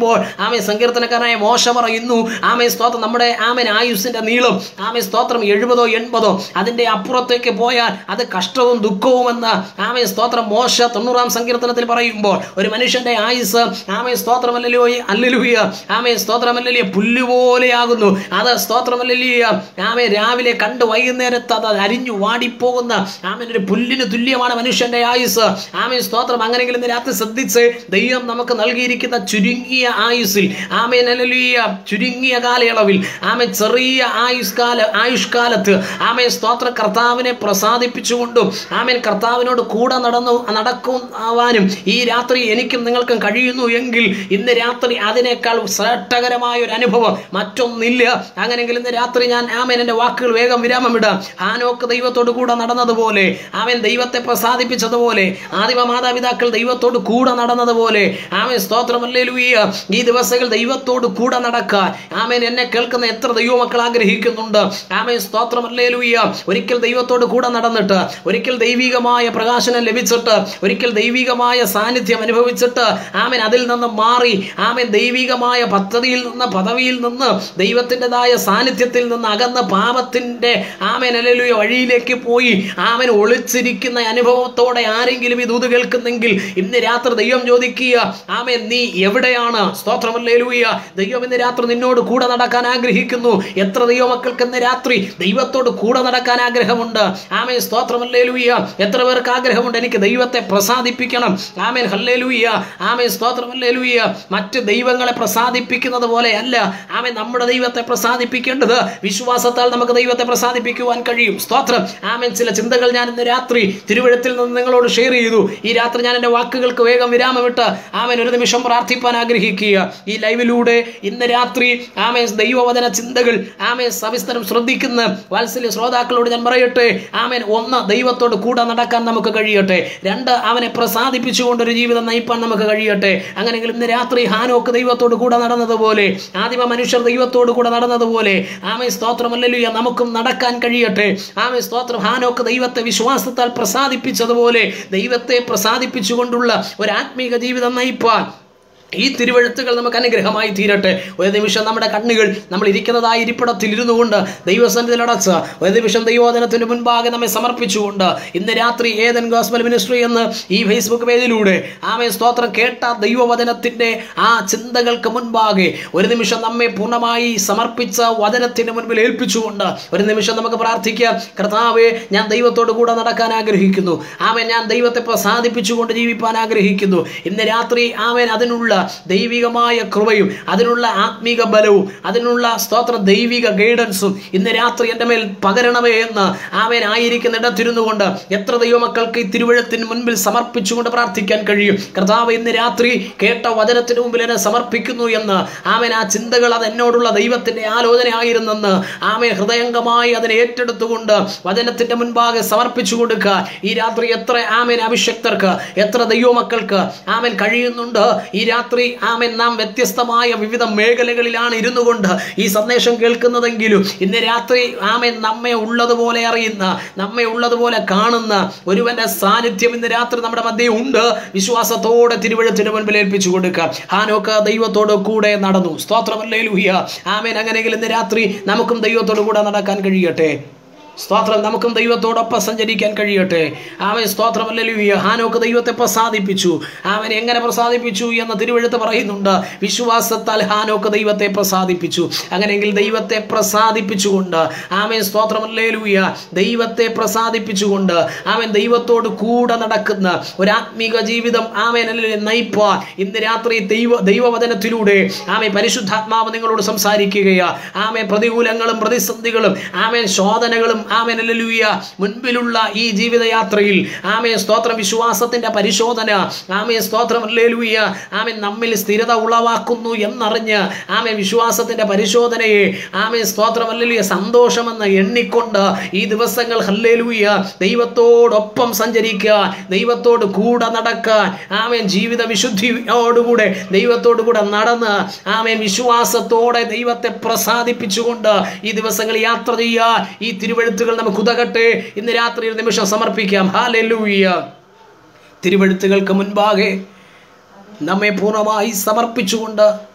പറയുമ്പോൾ ആമേ സങ്കീർത്തനക്കാരനായ മോശ പറയുന്നു ആമേ സ്തോത്രം നമ്മുടെ ആമേൻ ആയുസിന്റെ നീളം ആമേ സ്തോത്രം എഴുപതോ എൺപതോ അതിന്റെ അപ്പുറത്തേക്ക് പോയാൽ അത് കഷ്ടവും ദുഃഖവുമെന്ന് ആമേ സ്തോത്രം മോശ തൊണ്ണൂറാം സങ്കീർത്തനത്തിൽ പറയുമ്പോൾ ഒരു മനുഷ്യന്റെ ആയുസ് ആമേ സ്തോത്രമല്ലല്ലോ അല്ലലുയ ആമേ സ്തോത്രമല്ലലിയ പുല്ലുപോലെയാകുന്നു അത് സ്തോത്രമല്ലലിയ ആമേ രാവിലെ കണ്ട് വൈകുന്നേരത്ത് അത് അരിഞ്ഞു വാടിപ്പോകുന്ന ആമേൻ ഒരു പുല്ലിന് തുല്യമാണ് മനുഷ്യന്റെ ആയുസ് ആമേ സ്തോത്രം അങ്ങനെങ്കിലും ഇന്ന് രാത്രി ശ്രദ്ധിച്ച് ദൈവം നമുക്ക് നൽകിയിരിക്കുന്ന ചുരുങ്ങിയ ആയുസ്സിൽ ആമേൻ അല്ലലിയ ചുരുങ്ങിയ കാലയളവിൽ ആമേ ചെറിയ ആയുഷ്കാല ആയുഷ്കാലത്ത് ആമേ സ്തോത്ര കർത്താവിനെ പ്രസാദിപ്പിച്ചുകൊണ്ടും ആമേൻ കർത്താവിനോട് കൂടെ നടന്നു നടക്കും ആവാനും ഈ രാത്രി എനിക്കും നിങ്ങൾക്കും കഴിയുന്നു എങ്കിൽ ഇന്ന് രാത്രി അതിനേക്കാൾ ശ്രേഷ്ഠകരമായ ഒരു അനുഭവം മറ്റൊന്നില്ല അങ്ങനെയെങ്കിൽ ഇന്ന് രാത്രി ഞാൻ ആമേൻ എൻ്റെ വാക്കുകൾ വേഗം വിരാമമിടാം ഹാനോക്ക് ദൈവത്തോട് കൂടെ നടന്നതുപോലെ അവൻ ദൈവത്തെ പ്രസാദിപ്പിച്ചതുപോലെ ആദിമ മാതാപിതാക്കൾ ദൈവത്തോട് കൂടെ നടന്നതുപോലെ ആമേൻ സ്തോത്രമല്ലേലൂയ ഈ ദിവസങ്ങൾ ദൈവത്തോട് കൂടെ നടക്കാൻ ആമേൻ എന്നെ കേൾക്കുന്ന എത്ര ദൈവമക്കൾ ആഗ്രഹിക്കുന്നുണ്ട് ആമേൻ സ്തോത്രമല്ലേലൂയ ഒരിക്കൽ ദൈവത്തോട് കൂടെ നടന്നിട്ട് ഒരിക്കൽ ദൈവികമായ പ്രകാശനം ലഭിച്ചിട്ട് ഒരിക്കൽ ദൈവികമായ സാന്നിധ്യം അനുഭവിച്ചിട്ട് ആമേൻ അതിൽ നിന്ന് മാറി ആമേൻ ദൈവികമായ പദ്ധതിയിൽ നിന്ന് പദവിയിൽ നിന്ന് ദൈവത്തിൻ്റെതായ സാന്നിധ്യത്തിൽ നിന്ന് അകന്ന പാപത്തിൻ്റെ ആമേൻ അല്ലെലുയ വഴിയിലേക്ക് പോയി ആമേൻ ഒളിച്ചിരിക്കുന്ന അനുഭവത്തോടെ ആരെങ്കിലും ഈ ദൂത് കേൾക്കുന്നെങ്കിൽ ഇന്ന് രാത്രി ദൈവം ചോദിക്കുക ആമേൻ നീ എവിടെയാണ് സ്തോത്രമല്ലേലൂയ ദൈവം ഇന്ന് രാത്രി നിന്നോട് കൂടെ നടക്കാൻ ആഗ്രഹിക്കുന്നു എത്ര ദൈവമക്കൾക്ക് ഇന്ന് രാത്രി ദൈവത്തോട് കൂടെ നടക്കാൻ ആഗ്രഹമുണ്ട് ആമേൻ സ്തോത്രമല്ലേലൂയ എത്ര പേർക്ക് ആഗ്രഹമുണ്ട് എനിക്ക് ദൈവത്തെ പ്രസാദിപ്പിക്കണം ആമേൻ ഹല്ലേലൂയ ആമേൻ സ്തോത്രമല്ലേലൂയ മറ്റ് ദൈവങ്ങളെ പ്രസാദിപ്പിക്കുന്നത് പോലെയല്ല ആമേൻ നമ്മുടെ ദൈവത്തെ പ്രസാദിപ്പിക്കേണ്ടത് വിശ്വാസത്താൽ നമുക്ക് ദൈവത്തെ പ്രസാദിപ്പിക്കുവാൻ കഴിയും സ്തോത്രം ആമേൻ ചില ചിന്തകൾ ഞാൻ ഇന്ന് രാത്രി തിരുവഴുത്തിൽ നിന്ന് നിങ്ങളോട് ഷെയർ ചെയ്തു ഈ രാത്രി ഞാൻ എൻ്റെ വാക്കുകൾക്ക് വേഗം വിരാമമിട്ട് ആമേൻ ഒരു നിമിഷം പ്രാർത്ഥിപ്പാൻ ആഗ്രഹിക്കുക ഈ ലൈവിലൂടെ ഇന്ന് രാത്രി ആമേൻ ദൈവവചന ചിന്തകൾ ആമേൻ സവിസ്തരം ശ്രദ്ധിക്കുന്ന വാത്സല്യ ശ്രോതാക്കളോട് ഞാൻ പറയട്ടെ ആമേൻ ഒന്ന് ദൈവത്തോട് കൂടെ നടക്കാൻ നമുക്ക് കഴിയട്ടെ രണ്ട് അവനെ പ്രസാദിപ്പിച്ചുകൊണ്ട് ഒരു ജീവിതം നയിപ്പാൻ നമുക്ക് കഴിയട്ടെ അങ്ങനെയെങ്കിൽ ഇന്ന് രാത്രി ഹാനോക്ക് ദൈവത്തോട് കൂടെ നടന്നതുപോലെ ആദിമ മനുഷ്യർ ദൈവത്തോട് കൂടെ നടന്നതുപോലെ ആമേ സ്തോത്രമല്ലല്ലുയ നമുക്കും നടക്കാൻ കഴിയട്ടെ ആമേ സ്തോത്രം ഹാനോക്ക് ദൈവത്തെ വിശ്വാസത്താൽ പ്രസാദിപ്പിച്ചതുപോലെ ദൈവത്തെ പ്രസാദിപ്പിച്ചുകൊണ്ടുള്ള ഒരു ആത്മീക ജീവിതം നയിപ്പാൻ ഈ തിരുവഴുത്തുകൾ നമുക്ക് അനുഗ്രഹമായി തീരട്ടെ ഒരു നിമിഷം നമ്മുടെ കണ്ണുകൾ നമ്മൾ ഇരിക്കുന്നതായ ഇരിപ്പിടത്തിൽ ഇരുന്നു കൊണ്ട് ദൈവസന്നിധിയിൽ അടച്ച ഒരു നിമിഷം ദൈവോധനത്തിന് മുൻപാകെ നമ്മെ സമർപ്പിച്ചുകൊണ്ട് ഇന്ന് രാത്രി ഏതൻ ഗോസ്ബൽ മിനിസ്ട്രി എന്ന് ഈ ഫേസ്ബുക്ക് പേജിലൂടെ ആമേ സ്തോത്രം കേട്ട ദൈവവചനത്തിൻ്റെ ആ ചിന്തകൾക്ക് മുൻപാകെ ഒരു നിമിഷം നമ്മെ പൂർണ്ണമായി സമർപ്പിച്ച വചനത്തിന് മുൻപിൽ ഏൽപ്പിച്ചുകൊണ്ട് ഒരു നിമിഷം നമുക്ക് പ്രാർത്ഥിക്കാം കർത്താവെ ഞാൻ ദൈവത്തോട് കൂടെ നടക്കാൻ ആഗ്രഹിക്കുന്നു ആമേൻ ഞാൻ ദൈവത്തെ പ്രസാദിപ്പിച്ചുകൊണ്ട് ജീവിപ്പാൻ ആഗ്രഹിക്കുന്നു ഇന്ന് രാത്രി ആമേൻ അതിനുള്ള ദൈവികമായ കൃപയും അതിനുള്ള ആത്മീക ബലവും അതിനുള്ള സ്തോത്ര ദൈവിക ഗൈഡൻസും ഇന്ന് രാത്രി എൻ്റെ മേൽ പകരണമേ എന്ന് ആമേൻ ആയിരിക്കുന്ന ഇടത്തിരുന്നു കൊണ്ട് എത്ര ദൈവമക്കൾക്ക് ഈ തിരുവഴുത്തിന് മുൻപിൽ സമർപ്പിച്ചുകൊണ്ട് പ്രാർത്ഥിക്കാൻ കഴിയും കർത്താവ് ഇന്ന് രാത്രി കേട്ട വചനത്തിന് മുമ്പിൽ എന്നെ സമർപ്പിക്കുന്നു എന്ന് ആമേൻ ആ ചിന്തകൾ അത് എന്നോടുള്ള ദൈവത്തിൻ്റെ ആലോചനയായിരുന്നെന്ന് ആമേൻ ഹൃദയംഗമായി അതിനെ ഏറ്റെടുത്തുകൊണ്ട് വചനത്തിൻ്റെ മുൻപാകെ സമർപ്പിച്ചു കൊടുക്കുക ഈ രാത്രി എത്ര ആമേൻ അഭിഷക്തർക്ക് എത്ര ദൈവമക്കൾക്ക് ആമേൻ കഴിയുന്നുണ്ട് ഈ രാത്രി ആമേൻ നാം വ്യത്യസ്തമായ വിവിധ മേഖലകളിലാണ് ഇരുന്നു കൊണ്ട് ഈ സന്ദേശം കേൾക്കുന്നതെങ്കിലും ഇന്ന് രാത്രി ആമേൻ നമ്മെ ഉള്ളതുപോലെ അറിയുന്ന നമ്മെ ഉള്ളതുപോലെ കാണുന്ന ഒരുവന്റെ സാന്നിധ്യം ഇന്ന് രാത്രി നമ്മുടെ മധ്യേ ഉണ്ട് വിശ്വാസത്തോടെ തിരുവഴുത്തിന് മുൻപിൽ ഏൽപ്പിച്ചു കൊടുക്കുക ഹാനോക്ക് ദൈവത്തോട് കൂടെ നടന്നു സ്തോത്രമല്ലേ ലൂഹിയ ആമേൻ അങ്ങനെയെങ്കിൽ ഇന്ന് രാത്രി നമുക്കും ദൈവത്തോട് കൂടെ നടക്കാൻ കഴിയട്ടെ സ്തോത്രം നമുക്കും ദൈവത്തോടൊപ്പം സഞ്ചരിക്കാൻ കഴിയട്ടെ അവൻ സ്തോത്രമല്ലൂയ ഹാനോക്ക് ദൈവത്തെ പ്രസാദിപ്പിച്ചു അവൻ എങ്ങനെ പ്രസാദിപ്പിച്ചു എന്ന് തിരുവഴുത്ത് പറയുന്നുണ്ട് വിശ്വാസത്താൽ ഹാനോക്ക് ദൈവത്തെ പ്രസാദിപ്പിച്ചു അങ്ങനെയെങ്കിൽ ദൈവത്തെ പ്രസാദിപ്പിച്ചുകൊണ്ട് ആമൻ സ്തോത്രമല്ലേലൂയ ദൈവത്തെ പ്രസാദിപ്പിച്ചുകൊണ്ട് അവൻ ദൈവത്തോട് കൂടെ നടക്കുന്ന ഒരു ആത്മീക ജീവിതം ആമേൻ നയിപ്പാൻ ഇന്ന് രാത്രി ദൈവ ദൈവവചനത്തിലൂടെ ആമെ പരിശുദ്ധാത്മാവ് നിങ്ങളോട് സംസാരിക്കുകയാ ആമെ പ്രതികൂലങ്ങളും പ്രതിസന്ധികളും ആമേൻ ശോധനകളും ആമേൻ അല്ലലൂയ മുൻപിലുള്ള ഈ ജീവിതയാത്രയിൽ ആമേ സ്തോത്രം വിശ്വാസത്തിന്റെ പരിശോധന ആമേ സ്തോത്രം അല്ലേലൂയ ആമേൻ നമ്മിൽ സ്ഥിരത ഉളവാക്കുന്നു എന്നറിഞ്ഞ് ആമേ വിശ്വാസത്തിന്റെ പരിശോധനയെ ആമേ സ്തോത്രം അല്ലേലൂയ സന്തോഷമെന്ന് എണ്ണിക്കൊണ്ട് ഈ ദിവസങ്ങൾ ഹല്ലേലൂയ ദൈവത്തോടൊപ്പം സഞ്ചരിക്കാൻ ദൈവത്തോട് കൂടെ നടക്കാൻ ആമേൻ ജീവിത വിശുദ്ധിയോടുകൂടെ ദൈവത്തോടു കൂടെ നടന്ന് ആമേൻ വിശ്വാസത്തോടെ ദൈവത്തെ പ്രസാദിപ്പിച്ചുകൊണ്ട് ഈ ദിവസങ്ങൾ യാത്ര ചെയ്യാൻ ഈ തിരുവഴുത്തുകൾ നമുക്ക് ഉതകട്ടെ ഇന്ന് രാത്രി ഒരു നിമിഷം സമർപ്പിക്കാം ഹാലെലൂയ തിരുവഴുത്തുകൾക്ക് മുൻപാകെ നമ്മെ പൂർണ്ണമായി സമർപ്പിച്ചുകൊണ്ട്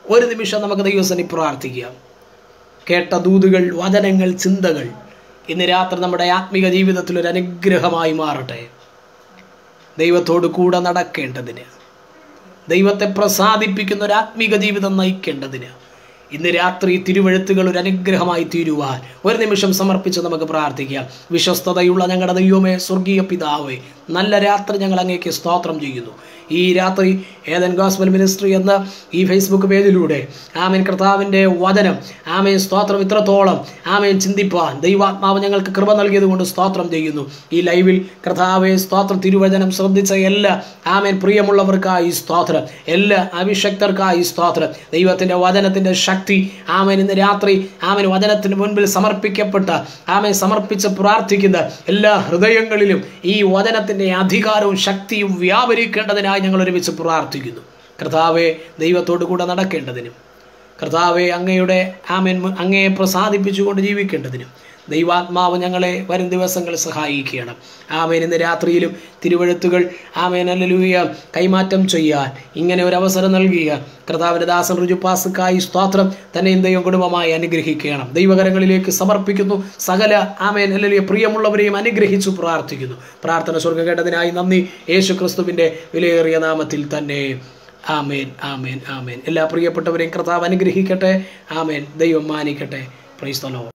ഒരു നിമിഷം നമുക്ക് ദൈവസനി പ്രാർത്ഥിക്കാം കേട്ട ദൂതുകൾ വചനങ്ങൾ ചിന്തകൾ ഇന്ന് രാത്രി നമ്മുടെ ആത്മീക ജീവിതത്തിൽ ഒരു അനുഗ്രഹമായി മാറട്ടെ ദൈവത്തോട് കൂടെ നടക്കേണ്ടതിന് ദൈവത്തെ പ്രസാദിപ്പിക്കുന്ന ഒരു ആത്മീക ജീവിതം നയിക്കേണ്ടതിന് ഇന്ന് രാത്രി തിരുവഴുത്തുകൾ ഒരു അനുഗ്രഹമായി തീരുവാൻ ഒരു നിമിഷം സമർപ്പിച്ച് നമുക്ക് പ്രാർത്ഥിക്കാം വിശ്വസ്തതയുള്ള ഞങ്ങളുടെ ദൈവമേ സ്വർഗീയ പിതാവേ നല്ല രാത്രി ഞങ്ങൾ അങ്ങേക്ക് സ്തോത്രം ചെയ്യുന്നു ഈ രാത്രി ഏതൻ ഗോസ്ബൽ മിനിസ്ട്രി എന്ന ഈ ഫേസ്ബുക്ക് പേജിലൂടെ ആമേൻ കർത്താവിൻ്റെ വചനം ആമേൻ സ്തോത്രം ഇത്രത്തോളം ആമേൻ ചിന്തിപ്പാൻ ദൈവാത്മാവ് ഞങ്ങൾക്ക് കൃപ നൽകിയത് കൊണ്ട് സ്തോത്രം ചെയ്യുന്നു ഈ ലൈവിൽ കർത്താവെ സ്തോത്രം തിരുവചനം ശ്രദ്ധിച്ച എല്ലാ ആമേൻ പ്രിയമുള്ളവർക്കായി സ്തോത്രം എല്ലാ അഭിഷക്തർക്കായി സ്തോത്രം ദൈവത്തിൻ്റെ വചനത്തിൻ്റെ ശക്തി ആമേൻ ഇന്ന് രാത്രി ആമേൻ വചനത്തിന് മുൻപിൽ സമർപ്പിക്കപ്പെട്ട ആമേൻ സമർപ്പിച്ച് പ്രാർത്ഥിക്കുന്ന എല്ലാ ഹൃദയങ്ങളിലും ഈ വചനത്തിൻ്റെ അധികാരവും ശക്തിയും വ്യാപരിക്കേണ്ടതിനായി ഞങ്ങൾ ഒരുമിച്ച് പ്രാർത്ഥിക്കുന്നു കർത്താവെ ദൈവത്തോടു കൂടെ നടക്കേണ്ടതിനും കർത്താവെ അങ്ങയുടെ ആമേൻ അങ്ങയെ പ്രസാദിപ്പിച്ചുകൊണ്ട് ജീവിക്കേണ്ടതിനും ദൈവാത്മാവ് ഞങ്ങളെ വരും ദിവസങ്ങൾ സഹായിക്കണം ആമേൻ ഇന്ന് രാത്രിയിലും തിരുവഴുത്തുകൾ ആമേൻ അല്ലലൂയ കൈമാറ്റം ചെയ്യാൻ ഇങ്ങനെ ഒരു അവസരം നൽകിയ കർത്താവിൻ്റെ ദാസൻ രുജുപാസുക്കായി സ്തോത്രം തന്നെയും ദൈവം കുടുംബമായി അനുഗ്രഹിക്കണം ദൈവകരങ്ങളിലേക്ക് സമർപ്പിക്കുന്നു സകല ആമേൻ അല്ലലിയ പ്രിയമുള്ളവരെയും അനുഗ്രഹിച്ചു പ്രാർത്ഥിക്കുന്നു പ്രാർത്ഥന സ്വർഗം കേട്ടതിനായി നന്ദി യേശു ക്രിസ്തുവിൻ്റെ വിലയേറിയ നാമത്തിൽ തന്നെ ആമേൻ ആമേൻ ആമേൻ എല്ലാ പ്രിയപ്പെട്ടവരെയും കർത്താവ് അനുഗ്രഹിക്കട്ടെ ആമേൻ ദൈവം മാനിക്കട്ടെ പ്രൈസ്തലോ